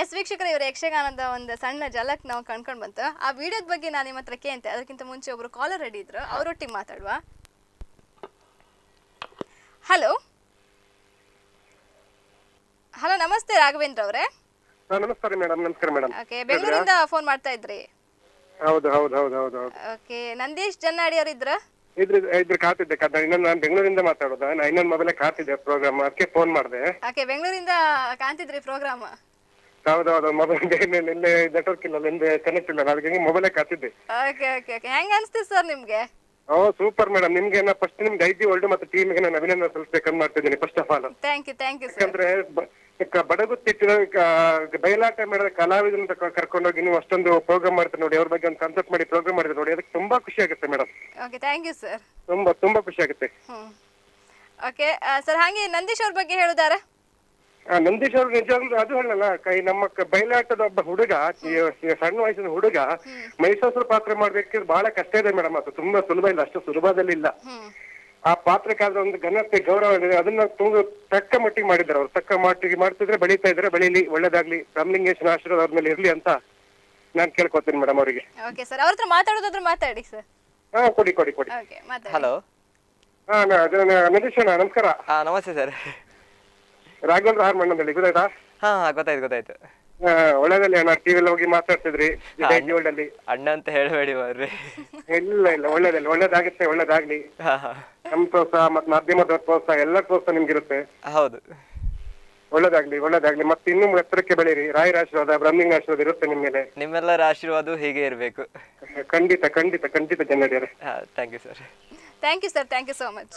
ಎಸ್ ವೀಕ್ಷಕರ ಇವರ ಯಕ್ಷಗಾನದ ಒಂದು ಸಣ್ಣ ಜಲಕ್ ನಾವು ಕಣ್ಕೊಂಡ್ ಬಂತು ಆ ವಿಡಿಯೋದ ಬಗ್ಗೆ ನಾನು ನಿಮ್ಮ ಹತ್ರ ಕೇಂತೆ ಅದಕ್ಕಿಂತ ಮುಂಚೆ ಒಬ್ರು ಕಾಲರ್ ರೆಡಿ ಇದ್ರು ಅವರೊಟ್ಟಿಗೆ ಮಾತಾಡುವ ಹಲೋ ಹಲೋ ನಮಸ್ತೆ ರಾಘವೇಂದ್ರ ಅವರೇ ಹಾ, ನಮಸ್ಕಾರ ಮೇಡಮ್ ನಮಸ್ಕಾರ ಮೇಡಮ್ ಓಕೆ ಬೆಂಗಳೂರಿಂದ ಫೋನ್ ಮಾಡ್ತಾ ಇದ್ರಿ ಹೌದು ಹೌದು ಹೌದು ಹೌದು ಹೌದು ಓಕೆ ನಂದೀಶ್ ಜನ್ನಾಡಿ ಅವ್ರು ಇದ್ರ ಇದ್ರ ಇದ್ರ ಕಾತಿದ್ದೆ ಕದ ಇನ್ನೊಂದು ನಾನು ಬೆಂಗಳೂರಿಂದ ಮಾತಾಡೋದ ನಾ ಇನ್ನೊಂದು ಮೊಬೈಲೇ ಕಾತಿದ್ದೆ ಪ್ರೋಗ್ರಾಮ್ ಅದಕ್ಕೆ ಫೋನ್ ಮಾಡಿದೆ ಓಕೆ ಬೆಂಗಳೂರಿಂದ ಕಾಣ್ತಿದ್ರಿ ಪ್ರೋಗ್ರಾಮ್ ಹೌದು ಹೌದು ಮೊಬೈಲ್ ನಿನ್ನೆ ನೆಟ್ವರ್ಕ್ ಇಲ್ಲ ನಿಂದೆ ಕನೆಕ್ಟ್ ಇಲ್ಲ ಅದಕ್ಕೆ ಮೊಬೈಲೇ ಕಾತಿದ್ದೆ ಓಕೆ ಓಕೆ ಓಕೆ ಹೆಂಗ್ ಅನ್ಸ್ತಿ ಸರ್ ನಿಮ್ಗೆ ಓ ಸೂಪರ್ ಮೇಡಮ್ ನಿಮ್ಗೆ ನಾ ಫಸ್ಟ್ ನಿಮ್ಗೆ ಐದು ವರ್ಲ್ಡ್ ಮತ್ತೆ ಟೀಮ್ಗೆ ನಾನು ಅಭಿನಂದನೆ ಸಲ್ಲಿಸ್ಬೇಕಂತ ಮಾಡ್ತಿದ್ದೀನಿ first of all thank you thank you sir ಯಾಕಂದ್ರೆ ಬ- ಕ- ಬಡಗುತ್ತಿಟ್ಟಿರೋ ಕ- ಬಯಲಾಟ ಮಾಡಿದ ಕಲಾವಿದರನ್ನ ಕ- ಕರ್ಕೊಂಡೋಗಿ ನೀವು ಅಷ್ಟೊಂದು ಪ್ರೋಗ್ರಾಮ್ ಮಾಡ್ತಾರೆ ನೋಡಿ ಅವ್ರ ಬಗ್ಗೆ ಒಂದು ಕಾನ್ಸೆಪ್ಟ್ ಮಾಡಿ ಪ್ರೋಗ್ರಾಮ್ ಮಾಡಿದ್ರೆ ನೋಡಿ ಅದಕ್ಕೆ ತುಂಬಾ ಖುಷಿ ಆಗುತ್ತೆ madam okay thank you sir ತುಂಬಾ ತುಂಬಾ ಖುಷಿ ಆಗುತ್ತೆ ಹ್ಮ್ ಓಕೆ ಸರ್ ಹಾಗೆ ನಂದೀಶ್ ಅವ್ರ ಬಗ್ಗೆ ಹೇಳುದಾರ ಆ, ನಂದೀಶ್ ಅವ್ರು ನಿಜವಾಗ್ಲೂ ಅದು ಹೇಳಲ್ಲ ಕೈ ನಮ್ಮ ಕ- ಬಯಲಾಟದ ಒಬ್ಬ ಹುಡುಗ ಈ- ಈ ಸಣ್ಣ ವಯಸ್ಸಿನ ಹುಡುಗ ಮೈಸೂರು ಪಾತ್ರ ಮಾಡ್ಬೇಕಿದ್ರೆ ಬಹಳ ಕಷ್ಟ ಇದೆ ಮೇಡಮ್ ಅದು ತುಂಬಾ ಸುಲಭ ಇಲ್ಲ ಅಷ್ಟು ಸುಲಭದಲ್ಲಿ ಇಲ್ಲ ಹ್ಮ್ ಆ ಪಾತ್ರಕ್ಕಾದ ಒಂದು ಘನತೆ ಗೌರವ ಇದೆ ಅದನ್ನ ತುಂಬ ತಕ್ಕ ಮಟ್ಟಿಗೆ ಮಾಡಿದ್ದಾರೆ ಅವ್ರು ತಕ್ಕ ಮಟ್ಟಿಗೆ ಮಾಡ್ತಿದ್ರೆ ಬೆಳೀತಾ ಇದ್ರೆ ಬೆಳೀಲಿ ಒಳ್ಳೇದಾಗ್ಲಿ ರಾಮಲಿಂಗೇಶ್ವರ ಆಶೀರ್ವಾದ ಅವ್ರ ಮೇಲೆ ಇರ್ಲಿ ಅಂತ ನಾನ್ ಕೇಳ್ಕೊತೀನಿ ಮೇಡಮ್ ಅವರಿಗೆ ಓಕೆ ಸರ್ ಅವ್ರ ಹತ್ರ ಮಾತಾಡೋದಾದ್ರೆ ಮಾತಾಡಿ ಸರ್ ಹಾ ಕೊಡಿ ಕೊಡಿ ಕೊಡಿ ಓಕೆ ಮಾತಾಡಿ ಹಲೋ ಹಾ ನಾ- ಅದು ನಾ- ನಂದೀಶ್ ಅಣ್ಣ ನಮಸ್ಕಾರ ಹಾ ನಮಸ್ತೆ ಸರ್ ರಾಘವೇಂದ್ರ ಆರ್ ಮಣ್ಣದಲ್ಲಿ ಗೊತ್ತಾಯ್ತಾ ಹಾ ಹಾ, ಗೊತ್ತಾಯ್ತು ಗೊತ್ತಾಯ್ತು ಆ, ಒಳ್ಳೇದಲ್ಲಿ ಅಣ್ಣ ಟಿವಿಲಿ ಹೋಗಿ ಮಾತಾಡ್ತಿದ್ರಿ ವರ್ಲ್ಡ್ ಅಲ್ಲಿ ಅಣ್ಣ ಅಂತ ಹೇಳಬೇಡಿ ಬರ್ರಿ ಇಲ್ಲ ಇಲ್ಲ ಒಳ್ಳೇದಿಲ್ಲ ಒಳ್ಳೇದಾಗುತ್ತೆ ಒಳ್ಳೇದಾಗ್ಲಿ ಹಾ ಹಾ ನಮ್ ಪ್ರೋತ್ಸಾಹ ಮತ್ ಮಾಧ್ಯಮದ ಪ್ರೋತ್ಸಾಹ ಎಲ್ಲ ಪ್ರೋತ್ಸಾಹ ನಿಮ್ಗಿರುತ್ತೆ ಹೌದು ಒಳ್ಳೇದಾಗ್ಲಿ ಒಳ್ಳೇದಾಗ್ಲಿ ಮತ್ತೆ ಇನ್ನೂ ಎತ್ತರಕ್ಕೆ ಬೆಳೀರಿ ರಾಯರ ಆಶೀರ್ವಾದ ಬ್ರಹ್ಮಿಂಗ್ ಆಶೀರ್ವಾದ ಇರುತ್ತೆ ನಿಮ್ ಮೇಲೆ ನಿಮ್ಮೆಲ್ಲರ ಆಶೀರ್ವಾದ ಹೀಗೆ ಇರಬೇಕು ಖಂಡಿತ ಖಂಡಿತ ಖಂಡಿತ ಜನಡಿಯರೆ ಹಾ thank you sir thank you sir thank you so much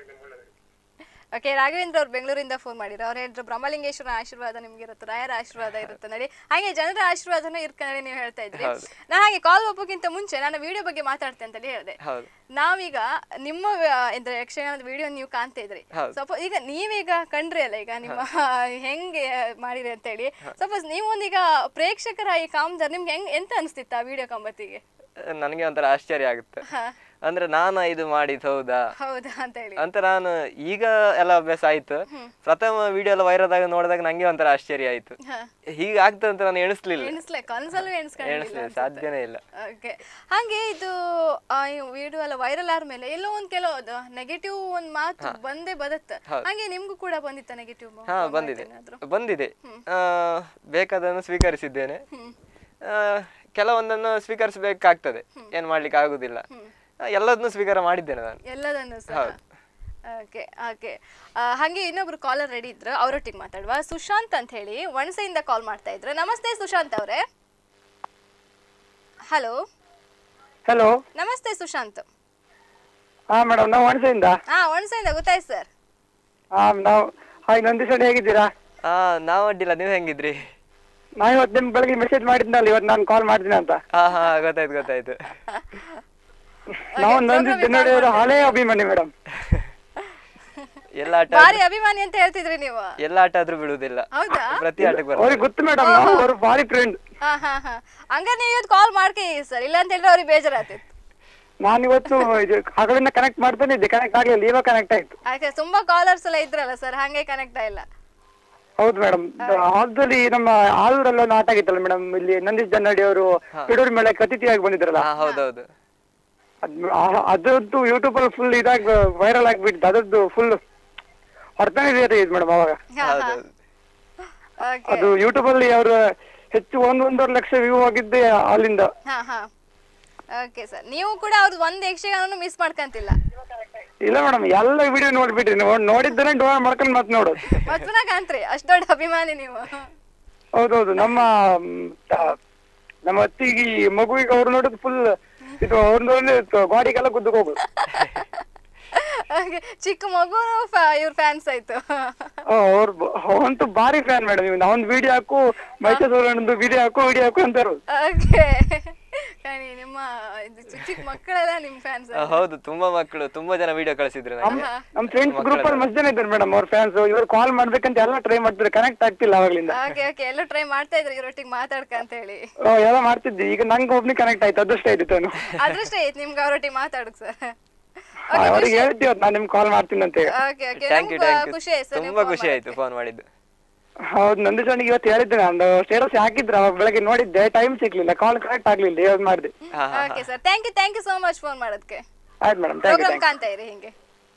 okay Raghavendra ಅವ್ರು ಬೆಂಗಳೂರಿಂದ ಫೋನ್ ಮಾಡಿದ್ರು ಅವ್ರು ಹೇಳಿದ್ರು ಬ್ರಹ್ಮಲಿಂಗೇಶ್ವರ ಆಶೀರ್ವಾದ ನಿಮ್ಗೆ ಇರುತ್ತೆ ರಾಯರ ಆಶೀರ್ವಾದ ಇರುತ್ತೆ ನೋಡಿ ಹಾಗೆ ಜನರ ಆಶೀರ್ವಾದನೂ ಇರ್ಕಂದ್ರೆ ನೀವು ಹೇಳ್ತಾ ಇದ್ರಿ ಹೌದು. ನಾ ಹಾಗೆ ಕಾಲ್ ಒಪ್ಪೋಕ್ಕಿಂತ ಮುಂಚೆ ನಾನು ವಿಡಿಯೋ ಬಗ್ಗೆ ಮಾತಾಡ್ತೆ ಅಂತೇಳಿ ಹೇಳಿದೆ ಹೌದು ನಾವೀಗ ನಿಮ್ಮ ವ- ಅಂದ್ರೆ ಯಕ್ಷಗಾನದ ವಿಡಿಯೋ ನೀವು ಕಾಣ್ತಾ ಇದ್ರಿ ಹೌದು. ಸಪೋಸ್ ಈಗ ನೀವೀಗ ಕಂಡ್ರಿ ಅಲ್ಲ ಈಗ ನಿಮ್ಮ ಹೆಂಗೆ ಮಾಡಿರಿ ಅಂತೇಳಿ ಸಪೋಸ್ ನೀವು ಒಂದೀಗ ಪ್ರೇಕ್ಷಕರ ಈ ಕಾಮ್ದಾರ್ ನಿಮ್ಗೆ ಹೆಂಗ್ ಎಂತ ಅನಿಸ್ತಿತ್ತು ಆ ವಿಡಿಯೋ ಕಂಬತ್ತಿಗೆ ನನಗೆ ಒಂಥರ ಆಶ್ಚರ್ಯ ಆಗುತ್ತೆ ಹಾ ಅಂದ್ರೆ ನಾನು ಇದು ಮಾಡಿದ್ ಹೌದಾ ಹೌದಾ ಅಂತ ಹೇಳಿ ಅಂತ ನಾನು ಈಗ ಎಲ್ಲ ಅಭ್ಯಾಸ ಆಯ್ತು ಪ್ರಥಮ ವಿಡಿಯೋ ಎಲ್ಲ ವೈರಲ್ ಆಗಿ ನೋಡಿದಾಗ ನಂಗೆ ಒಂಥರ ಆಶ್ಚರ್ಯ ಆಯ್ತು ಹಾ ಹೀಗೆ ಆಗ್ತದೆ ಅಂತ ನಾನು ಎಣಿಸ್ಲಿಲ್ಲ ಎಣಿಸ್ಲೆ ಕನ್ಸಲ್ಲೂ ಎಣಿಸ್ಕೊಂಡಿಲ್ಲ ಎಣಿಸ್ಲಿಲ್ಲ ಸಾಧ್ಯನೇ ಇಲ್ಲ ಓಕೆ ಹಾಗೆ ಇದು ವಿಡಿಯೋ ಎಲ್ಲ ವೈರಲ್ ಆದ್ಮೇಲೆ ಎಲ್ಲೋ ಒಂದ್ ಕೆಲವು ನೆಗೆಟಿವ್ ಒಂದ್ ಮಾತು ಬಂದೇ ಬದತ್ತ ಹಾಗೆ ನಿಮ್ಗೂ ಕೂಡ ಬಂದಿತ್ತ ನೆಗೆಟಿವ್ ಹಾ ಬಂದಿದೆ ಬಂದಿದೆ ಆ, ಬೇಕಾದನ್ನು ಸ್ವೀಕರಿಸಿದ್ದೇನೆ ಆ, ಕೆಲವೊಂದನ್ನು ಸ್ವೀಕರಿಸಬೇಕಾಗ್ತದೆ ಏನ್ ಮಾಡ್ಲಿಕ್ಕೆ ಆಗುದಿಲ್ಲ ಆ, ಎಲ್ಲದನ್ನು ಸ್ವೀಕಾರ ಮಾಡಿದ್ದೇನೆ ನಾನು ಎಲ್ಲದನ್ನು ಸಹ ಓಕೆ ಓಕೆ ಹಾಗೆ ಇನ್ನೊಬ್ರು ಕಾಲರ್ ರೆಡಿ ಇದ್ರು ಅವರೊಟ್ಟಿಗೆ ಮಾತಾಡುವ ಸುಶಾಂತ್ ಅಂತ ಹೇಳಿ ವಣಸೆಯಿಂದ ಕಾಲ್ ಮಾಡ್ತಾ ಇದ್ರು ನಮಸ್ತೆ ಸುಶಾಂತ್ ಅವರೇ ಹಲೋ ಹಲೋ ನಮಸ್ತೆ ಸುಶಾಂತ್ ಹಾ ಮೇಡಮ್ ನಾವು ವಣಸೆಯಿಂದ ಹಾ ವಣಸೆಯಿಂದ ಗೊತ್ತಾಯ್ತು ಸರ್ ಹಾ ನಾವು ಹಾಯ್ ನಂದೀಶ್ ಅಣ್ಣ ಹೇಗಿದ್ದೀರಾ ಹಾ ನಾವ್ ಅಡ್ಡಿಲ್ಲ ನೀವು ಹೆಂಗಿದ್ರಿ ನಾ ಇವತ್ತು ನಿಮ್ ಬೆಳಗ್ಗೆ ಮೆಸೇಜ್ ಮಾಡಿದ್ನಲ್ಲ ಇವತ್ತು ನಾನು ಕಾಲ್ ಮಾಡ್ತೀನಿ ಅಂತ ಹಾ ಹಾ ಗೊತ್ತಾಯ್ತು ಗೊತ್ತಾಯ್ತು ನಾವು ನಂದೀಶ್ ಜನಡಿಯವರ ಹಳೆಯ ಅಭಿಮಾನಿ ಮೇಡಮ್ ಎಲ್ಲ ಆಟ ಭಾರಿ ಅಭಿಮಾನಿ ಅಂತ ಹೇಳ್ತಿದ್ರಿ ನೀವು ಎಲ್ಲ ಆಟ ಆದ್ರೂ ಬಿಡುವುದಿಲ್ಲ ಹೌದಾ ಪ್ರತಿ ಆಟಕ್ಕೆ ಅವ್ರಿಗೆ ಬರ್ತದೆ ಗೊತ್ತು ಮೇಡಮ್ ನಾವು ಅವ್ರ ಭಾರಿ ಫ್ರೆಂಡ್ ಹಾ ಹಾ ಹಾ ಹಂಗಾರೆ ನೀವು ಇವತ್ತು ಕಾಲ್ ಮಾಡ್ಕೇ ಸರ್ ಇಲ್ಲ ಅಂತ ಹೇಳಿದ್ರೆ ಅವ್ರಿಗೆ ಬೇಜಾರಾಗ್ತಿತ್ತು ನಾನು ಇವತ್ತು ಇದು ಹಗಲಿಂದ ಕನೆಕ್ಟ್ ಮಾಡ್ತಾನೆ ಇದ್ದೆ ಕನೆಕ್ಟ್ ಆಗ್ಲಿಲ್ಲ ಇವಾಗ ಕನೆಕ್ಟ್ ಆಯ್ತು ಯಾಕೆ ತುಂಬಾ ಕಾಲರ್ಸ್ ಎಲ್ಲ ಇದ್ರಲ್ಲ ಸರ್ ಹಂಗೆ ಕನೆಕ್ಟ್ ಆಗಿಲ್ಲ ಹೌದು ಮೇಡಮ್ ಆದಲ್ಲಿ ನಮ್ಮ ಆಲೂರಲ್ಲಿ ಒಂದು ಆಟ ಆಗಿತ್ತಲ್ಲ ಮೇಡಮ್ ಇಲ್ಲಿ ನಂದೀಶ್ ಜನ್ನಡಿ ಅವರು ಪಿಡೂರು ಮೇಳಕ್ಕೆ ಅತಿಥಿಯಾಗಿ ಬಂದಿದ್ರಲ್ಲ ಹಾ ಹೌದೌದು ಅದ್- ಆ- ಅದರದ್ದು ಯೂಟ್ಯೂಬ್ ಅಲ್ಲಿ ಫುಲ್ ಇದಾಗಿ ವೈರಲ್ ಆಗಿಬಿಟ್ಟು ಅದರದ್ದು ಫುಲ್ ಹೊರತಾನೆ ಬೇರೆ ಇದು ಮೇಡಮ್ ಅವಾಗ ಹೌದೌದು ಓಕೆ ಅದು ಯೂಟ್ಯೂಬ್ ಅಲ್ಲಿ ಅವರು ಹೆಚ್ಚು ಒಂದ್ ಒಂದೂವರೆ ಲಕ್ಷ ವ್ಯೂ ಆಗಿದ್ದೆ ಅಲ್ಲಿಂದ ಹಾ ಹಾ ಓಕೆ ಸರ್ ನೀವು ಕೂಡ ಅವ್ರದ್ದು ಒಂದು ಯಕ್ಷಗಾನನು ಮಿಸ್ ಮಾಡ್ಕಂತಿಲ್ಲ ಇಲ್ಲ ಮೇಡಮ್ ಎಲ್ಲ ವಿಡಿಯೋ ನೋಡ್ಬಿಟ್ರಿ ನೀವು ನೋಡಿದ್ದನ್ನೇ ಡೋರ್ ಮಾಡ್ಕೊಂಡು ಮತ್ತೆ ನೋಡೋದು ಮತ್ ಪುನಃ ಕಾಣ್ತ್ರಿ ಅಷ್ಟ್ ದೊಡ್ಡ ಅಭಿಮಾನಿ ನೀವು ಹೌದೌದು ನಮ್ಮ ಮ್, ತ- ನಮ್ಮ ಅತ್ತಿಗೆ ಮಗುವಿಗೆ ಅವ್ರು ನೋಡೋದು ಫುಲ್ ಇದು ಅವ್ರ ಗಾಡಿಗೆಲ್ಲ ಗುದ್ದಕ್ಕೆ ಹೋಗುದು Okay, ಚಿಕ್ಕ ಮಗು ಇವ್ರ ಫ್ಯಾನ್ಸ್ ಆಯ್ತು ಅವ್ರು ಅವಂತೂ ಭಾರಿ ಫ್ಯಾನ್ ಮೇಡಮ್ ಇವ್ ನಾವೊಂದು ವಿಡಿಯೋ ಹಾಕು ಮೈಸೂರು ವಿಡಿಯೋ ಹಾಕು ವಿಡಿಯೋ ಹಾಕು ಅಂತಾರು ಓಕೆ ಕಣಿ ನಿಮ್ಮ ಇದು ಚಿಕ್ಕ ಚಿಕ್ಕ ಮಕ್ಕಳೆಲ್ಲ ನಿಮ್ ಫ್ಯಾನ್ಸ್ ಆ, ಹೌದು ತುಂಬಾ ಮಕ್ಕಳು ತುಂಬಾ ಜನ ವಿಡಿಯೋ ಕಳಿಸಿದ್ರು ನನಗೆ ನಮ್ ಫ್ರೆಂಡ್ಸ್ ಗ್ರೂಪ್ ಅಲ್ಲಿ ಮಸ್ತ್ ಜನ ಇದ್ದಾರೆ ಮೇಡಮ್ ಅವ್ರ ಫ್ಯಾನ್ಸ್ ಇವ್ರು ಕಾಲ್ ಮಾಡ್ಬೇಕಂತ ಎಲ್ಲ ಟ್ರೈ ಮಾಡ್ತಾರೆ ಕನೆಕ್ಟ್ ಆಗ್ತಿಲ್ಲ ಅವಾಗ್ಲಿಂದ ಓಕೆ ಓಕೆ ಎಲ್ಲ ಟ್ರೈ ಮಾಡ್ತಾ ಇದ್ರಿ ಇವ್ರೊಟ್ಟಿಗೆ ಮಾತಾಡ್ಕ ಅಂತ ಹೇಳಿ ಆ, ಎಲ್ಲ ಮಾಡ್ತಿದ್ದೆ ಈಗ ನಂಗೆ ಒಬ್ನಿಗೆ ಕನೆಕ್ಟ್ ಆಯ್ತು ಅದೃಷ್ಟ ಆಯ್ತು ನಾನು ಅದೃಷ್ಟ ಐತ್ ನಿಮ್ಗೆ ಅವ್ರೊಟ್ಟಿಗೆ ಮಾತಾಡಕ್ ಸರ್ ಅವ್ರಿಗೆ ಹೇಳ್ತೀವಿ ನಾನು ನಿಮ್ಗೆ ಕಾಲ್ ಮಾಡ್ತೀನಿ ಅಂತ ಹೇಳಿ okay okay thank you thank you ಖುಷಿ ಆಯ್ತು ಸರ್ ತುಂಬಾ ಖುಷಿ ಆಯ್ತು ಫೋನ್ ಮಾಡಿದ್ದು ಹೌದು ನಂದೀಶನಿಗೆ ಇವತ್ತು ಹೇಳಿದ್ದೆ ನಾನು ಸ್ಟೇಟಸ್ ಹಾಕಿದ್ರು ಅವಾಗ ಬೆಳಗ್ಗೆ ನೋಡಿದ್ದೆ ಟೈಮ್ ಸಿಗ್ಲಿಲ್ಲ ಕಾಲ್ ಕರೆಕ್ಟ್ ಆಗ್ಲಿಲ್ಲ ಇವತ್ತು ಮಾಡಿದೆ ಹಾ ಹಾ okay sir thank you thank you so much phone ಮಾಡೋದಕ್ಕೆ ಆಯ್ತು ಮೇಡಮ್ ಥ್ಯಾಂಕ್ ಯು ಪ್ರೋಗ್ರಾಮ್ ಕಾಣ್ತಾ ಇರಿ ಹಿಂಗೆ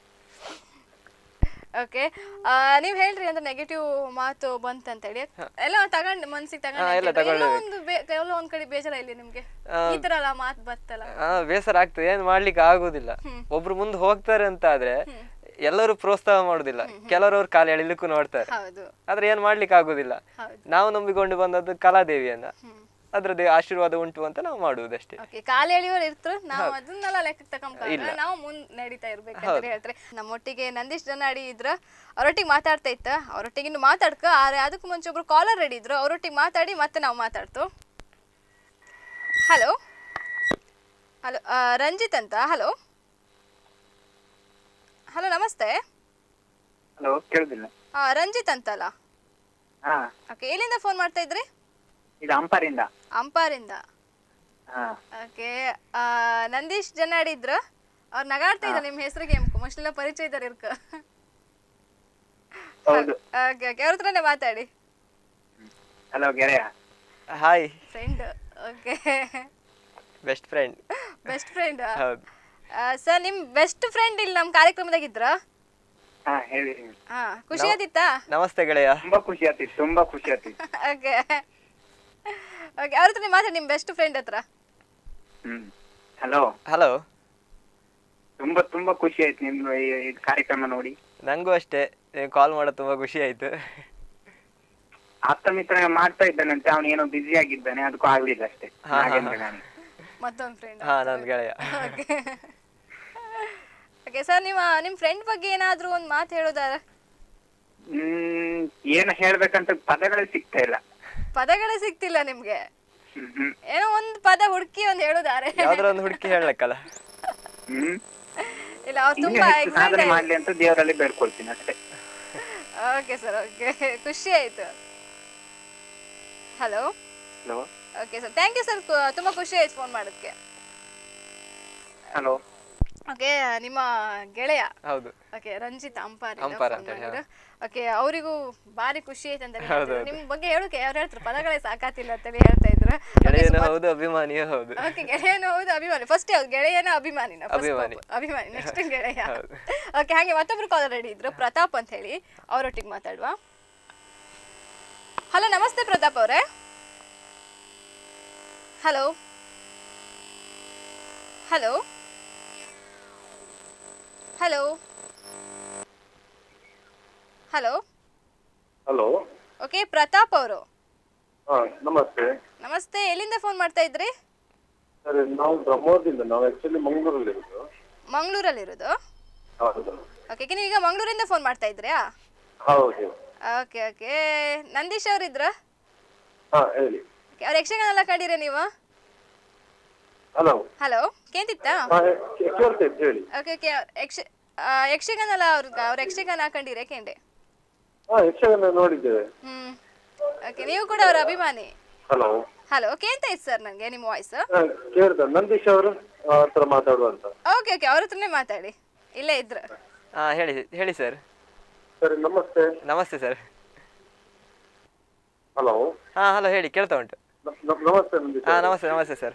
ಓಕೆ ನೀವು ಹೇಳ್ರಿ ಅಂದ್ರೆ ನೆಗೆಟಿವ್ ಮಾತು ಬಂತಂತೇಳಿ ಎಲ್ಲ ತಗೊಂಡ್ ಮನ್ಸಿಗೆ ಹಾ, ಎಲ್ಲ ತಗೊಂಡು ಎಲ್ಲೋ ತಗೊಂಡು ಒಂದು ಬೇ- ಎಲ್ಲೋ ಒಂದ್ ಕಡೆ ಬೇಜಾರ ಇಲ್ಲಿ ನಿಮ್ಗೆ ಈ ತರ ಎಲ್ಲ ಮಾತು ಬತ್ತಲ್ಲ ಆ, ಬೇಸರ ಆಗ್ತದೆ ಏನ್ ಮಾಡ್ಲಿಕ್ಕೆ ಆಗುದಿಲ್ಲ ಒಬ್ರು ಮುಂದೆ ಹೋಗ್ತಾರೆ ಅಂತ ಆದ್ರೆ ಎಲ್ಲರೂ ಪ್ರೋತ್ಸಾಹ ಮಾಡುದಿಲ್ಲ ಕೆಲವರು ಅವ್ರ ಕಾಲು ಎಳಿಲಿಕ್ಕೂ ನೋಡ್ತಾರೆ ಹೌದು ಆದ್ರೆ ಏನ್ ಮಾಡ್ಲಿಕ್ಕೆ ಆಗುದಿಲ್ಲ ಹೌದು. ನಾವು ನಂಬಿಕೊಂಡು ಬಂದದ್ದು ಕಲಾದೇವಿಯನ್ನ ಅದ್ರದ್ದು ಆಶೀರ್ವಾದ ಉಂಟು ಅಂತ ನಾವು ಮಾಡುವುದಷ್ಟೇ ಓಕೆ ಕಾಲು ಎಳೆಯೋರು ಇರ್ತರು ನಾವು ಅದನ್ನೆಲ್ಲ ಲೆಕ್ಕಕ್ಕೆ ತಗೊಂಡ್ ನಾವು ಮುಂದ್ ನಡೀತಾ ಇರ್ಬೇಕಂತ ಹೇಳ್ತಾರೆ ನಮ್ಮೊಟ್ಟಿಗೆ ನಂದೀಶ್ ಜನಾಡಿ ಇದ್ರ ಅವರೊಟ್ಟಿಗೆ ಮಾತಾಡ್ತಾ ಇತ್ತ ಅವರೊಟ್ಟಿಗೆ ಇನ್ನು ಮಾತಾಡ್ಕ ಆದ್ರೆ ಅದಕ್ಕೂ ಮುಂಚೆ ಒಬ್ರು ಕಾಲರ್ ರೆಡಿ ಇದ್ರು ಅವರೊಟ್ಟಿಗೆ ಮಾತಾಡಿ ಮತ್ತೆ ನಾವು ಮಾತಾಡ್ತು ಹಲೋ ಹಲೋ ರಂಜಿತ್ ಅಂತ ಹಲೋ ಹಲೋ ನಮಸ್ತೆ ಹಲೋ ಕೇಳುದಿಲ್ಲ ಆ, ರಂಜಿತ್ ಅಂತಲ್ಲ ಹಾ ಓಕೆ ಎಲ್ಲಿಂದ ಫೋನ್ ಮಾಡ್ತಾ ಇದ್ರಿ ಇದು ಅಂಪಾರಿಂದ ಅಂಪಾರಿಂದ ಹಾ ಓಕೆ ನಂದೀಶ್ ಜನಾಡಿ ಇದ್ರು ಅವ್ರು ನಗಾಡ್ತಾ ಇದ್ದಾರೆ ನಿಮ್ಮ ಹೆಸರಿಗೆ ಮೋಸ್ಟ್ಲೆಲ್ಲ ಪರಿಚಯ ಇದ್ದಾರೆ ಇರ್ಕ ಹೌದು ಓಕೆ ಓಕೆ ಅವ್ರ ಹತ್ರನೇ ಮಾತಾಡಿ ಹಲೋ ಗೆಳೆಯ hi friend okay best friend best friend ಹೌದು ಸರ್ ನಿಮ್ ಬೆಸ್ಟ್ ಫ್ರೆಂಡ್ ಇಲ್ಲಿ ನಮ್ಮ ಕಾರ್ಯಕ್ರಮದಾಗ ಇದ್ರ ಹಾ ಹೇಳಿ ಹಾ ಖುಷಿ ಆದಿತ್ತಾ ನಮಸ್ತೆ ಗೆಳೆಯ ತುಂಬಾ ಖುಷಿ ಆಗ್ತಿತ್ತು ತುಂಬಾ ಖುಷಿ ಆಗ್ತಿತ್ತು ಓಕೆ ಓಕೆ ಅವ್ರ ಹತ್ರನೇ ಮಾತಾಡಿ ನಿಮ್ಮ ಬೆಸ್ಟ್ ಫ್ರೆಂಡ್ ಹತ್ರ ಹ್ಮ್ ಹಲೋ ಹಲೋ ತುಂಬಾ ತುಂಬಾ ಖುಷಿ ಆಯ್ತು ನಿಮ್ದು ಈ ಈ ಕಾರ್ಯಕ್ರಮ ನೋಡಿ ನಂಗೂ ಅಷ್ಟೇ ಕಾಲ್ ಮಾಡೋದು ತುಂಬಾ ಖುಷಿ ಆಯ್ತು ಆಪ್ತ ಮಿತ್ರ ಮಾಡ್ತಾ ಇದ್ದಾನಂತೆ ಅವನು ಏನೋ ಬ್ಯುಸಿ ಆಗಿದ್ದಾನೆ ಅದಕ್ಕೂ ಆಗ್ಲಿಲ್ಲ ಅಷ್ಟೇ ಹಾ, ಹಾ, ಹಾಗೆಂದ್ರೆ ಹಾ. ನಾನು ಮತ್ತೊಂದು ಫ್ರೆಂಡ್ ಹಾ ನನ್ ಗೆಳೆಯ ಓಕೆ ಓಕೆ ಸರ್ ನಿಮ್ಮ ನಿಮ್ಮ ಫ್ರೆಂಡ್ ಬಗ್ಗೆ ಏನಾದರೂ ಒಂದು ಮಾತು ಹೇಳೋದಾರ ಹ್ಮ್ ಏನು ಹೇಳ್ಬೇಕಂತ ಪದಗಳೇ ಸಿಗ್ತಾ ಇಲ್ಲ ಪದಗಳೇ ಸಿಗ್ತಿಲ್ಲ ನಿಮ್ಗೆ ಹ್ಮ್ ಹ್ಮ್ ಏನೋ ಒಂದು ಪದ ಹುಡುಕಿ ಒಂದು ಹೇಳೋದಾರೆ ಯಾವ್ದಾರ ಒಂದು ಹುಡುಕಿ ಹೇಳಕ್ಕಲ್ಲ ಹ್ಮ್ ಇಲ್ಲ ಅವ್ರು ಇನ್ನೂ ತುಂಬಾ ಹೆಚ್ಚು ಸಾಧನೆ ಮಾಡ್ಲಿ ಅಂತ ದೇವರಲ್ಲಿ ಬೇಡ್ಕೊಳ್ತೀನಿ ಅಷ್ಟೇ ಓಕೆ ಸರ್ ಓಕೆ ಖುಷಿ ಆಯ್ತು hello hello okay sir thank you sir ತುಂಬಾ ಖುಷಿ ಆಯ್ತು ಫೋನ್ ಮಾಡೋದಕ್ಕೆ ಹಲೋ ಓಕೆ ನಿಮ್ಮ ಗೆಳೆಯ ಹೌದು ಓಕೆ ರಂಜಿತ್ ಅಂಪಾರಿ ಅಂಪಾರ್ ಅಂತ ಹೇಳಿ, ಓಕೆ ಅವರಿಗೂ ಭಾರಿ ಖುಷಿ ಆಯ್ತು ಅಂತ ಹೌದು, ಹೌದು. ನಿಮ್ ಬಗ್ಗೆ ಹೇಳೋಕೆ ಅವ್ರು ಹೇಳ್ತಾರೆ ಪದಗಳೇ ಸಾಕಾತಿಲ್ಲ ಅಂತೇಳಿ ಹೇಳ್ತಾ ಇದ್ರು ಗೆಳೆಯನೂ ಹೌದು ಅಭಿಮಾನಿಯೂ ಹೌದು ಓಕೆ ಗೆಳೆಯನು ಹೌದು ಅಭಿಮಾನಿ ಫಸ್ಟ್ ಯಾವ್ದು ಗೆಳೆಯನ ಅಭಿಮಾನಿನ First ಅಭಿಮಾನಿ. ಒಬ್ಬ. ಅಭಿಮಾನಿ ನೆಕ್ಸ್ಟ್ ಗೆಳೆಯ ಹೌದು. ಓಕೆ ಹಾಗೆ ಮತ್ತೊಬ್ರು ಕಾಲರ್ ರೆಡಿ ಇದ್ರು ಪ್ರತಾಪ್ ಅಂತ ಹೇಳಿ ಅವರೊಟ್ಟಿಗೆ ಮಾತಾಡುವ ಹಲೋ ನಮಸ್ತೆ ಪ್ರತಾಪ್ ಅವರೇ hello hello hello hello hello okay Pratap ಅವರು ಹಾ ನಮಸ್ತೆ ನಮಸ್ತೆ ಎಲ್ಲಿಂದ ಫೋನ್ ಮಾಡ್ತಾ ಇದ್ರಿ ಸರಿ ನಾವು ಬ್ರಹ್ಮೋದಿಂದ ನಾವು ಆಕ್ಚುಲಿ ಮಂಗಳೂರಲ್ಲಿ ಇರೋದು ಮಂಗಳೂರಲ್ಲಿರೋದು ಹೌದು ಓಕೆ ನೀವು ಈಗ ಮಂಗಳೂರಿಂದ ಫೋನ್ ಮಾಡ್ತಾ ಇದ್ರ್ಯಾ ಹೌದು ಓಕೆ ಓಕೆ ನಂದೀಶ್ ಅವ್ರು ಇದ್ರ ಹಾ ಹೇಳಿ ಓಕೆ ಅವ್ರ ಯಕ್ಷಗಾನ ಎಲ್ಲ ಕಂಡಿರ ನೀವು ಹಲೋ ಹಲೋ ಕೇಂತಿತ್ತಾ ಹಾ ಹೇ- ಕೇಳ್ತೇನೆ ಹೇಳಿ ಓಕೆ ಓಕೆ ಯಕ್ಷ ಆ, ಯಕ್ಷಗಾನ ಎಲ್ಲ ಅವ್ರ ಅವ್ರ ಯಕ್ಷಗಾನ ಹಾಕೊಂಡಿರ ಕೇಂಡೆ ಹಾ ಯಕ್ಷಗಾನ ನೋಡಿದ್ದೇವೆ ಹ್ಮ್ ಓಕೆ ನೀವು ಕೂಡ ಅವರ ಅಭಿಮಾನಿ ಹಲೋ ಹಲೋ ಕೇಂತ ಇತ್ತು ಸರ್ ನನಗೆ ನಿಮ್ಮ ವಾಯ್ಸ್ ಹಾ ಕೇಳ್ದ ನಂದೀಶ್ ಅವರು ಹತ್ರ ಮಾತಾಡುವಂತ ಓಕೆ ಓಕೆ ಅವ್ರ ಹತ್ರನೇ ಮಾತಾಡಿ ಇಲ್ಲೇ ಇದ್ರು ಹಾ ಹೇಳಿ ಹೇಳಿ ಸರ್ ಸರಿ ನಮಸ್ತೆ ನಮಸ್ತೆ ಸರ್ ಹಲೋ ಹಾ ಹಲೋ ಹೇಳಿ ಕೇಳ್ತಾ ಉಂಟು ನ- ನ- ನಮಸ್ತೆ ನಂದೀಶ್ ಹಾ ಅವರೇ. ನಮಸ್ತೆ ನಮಸ್ತೆ ಸರ್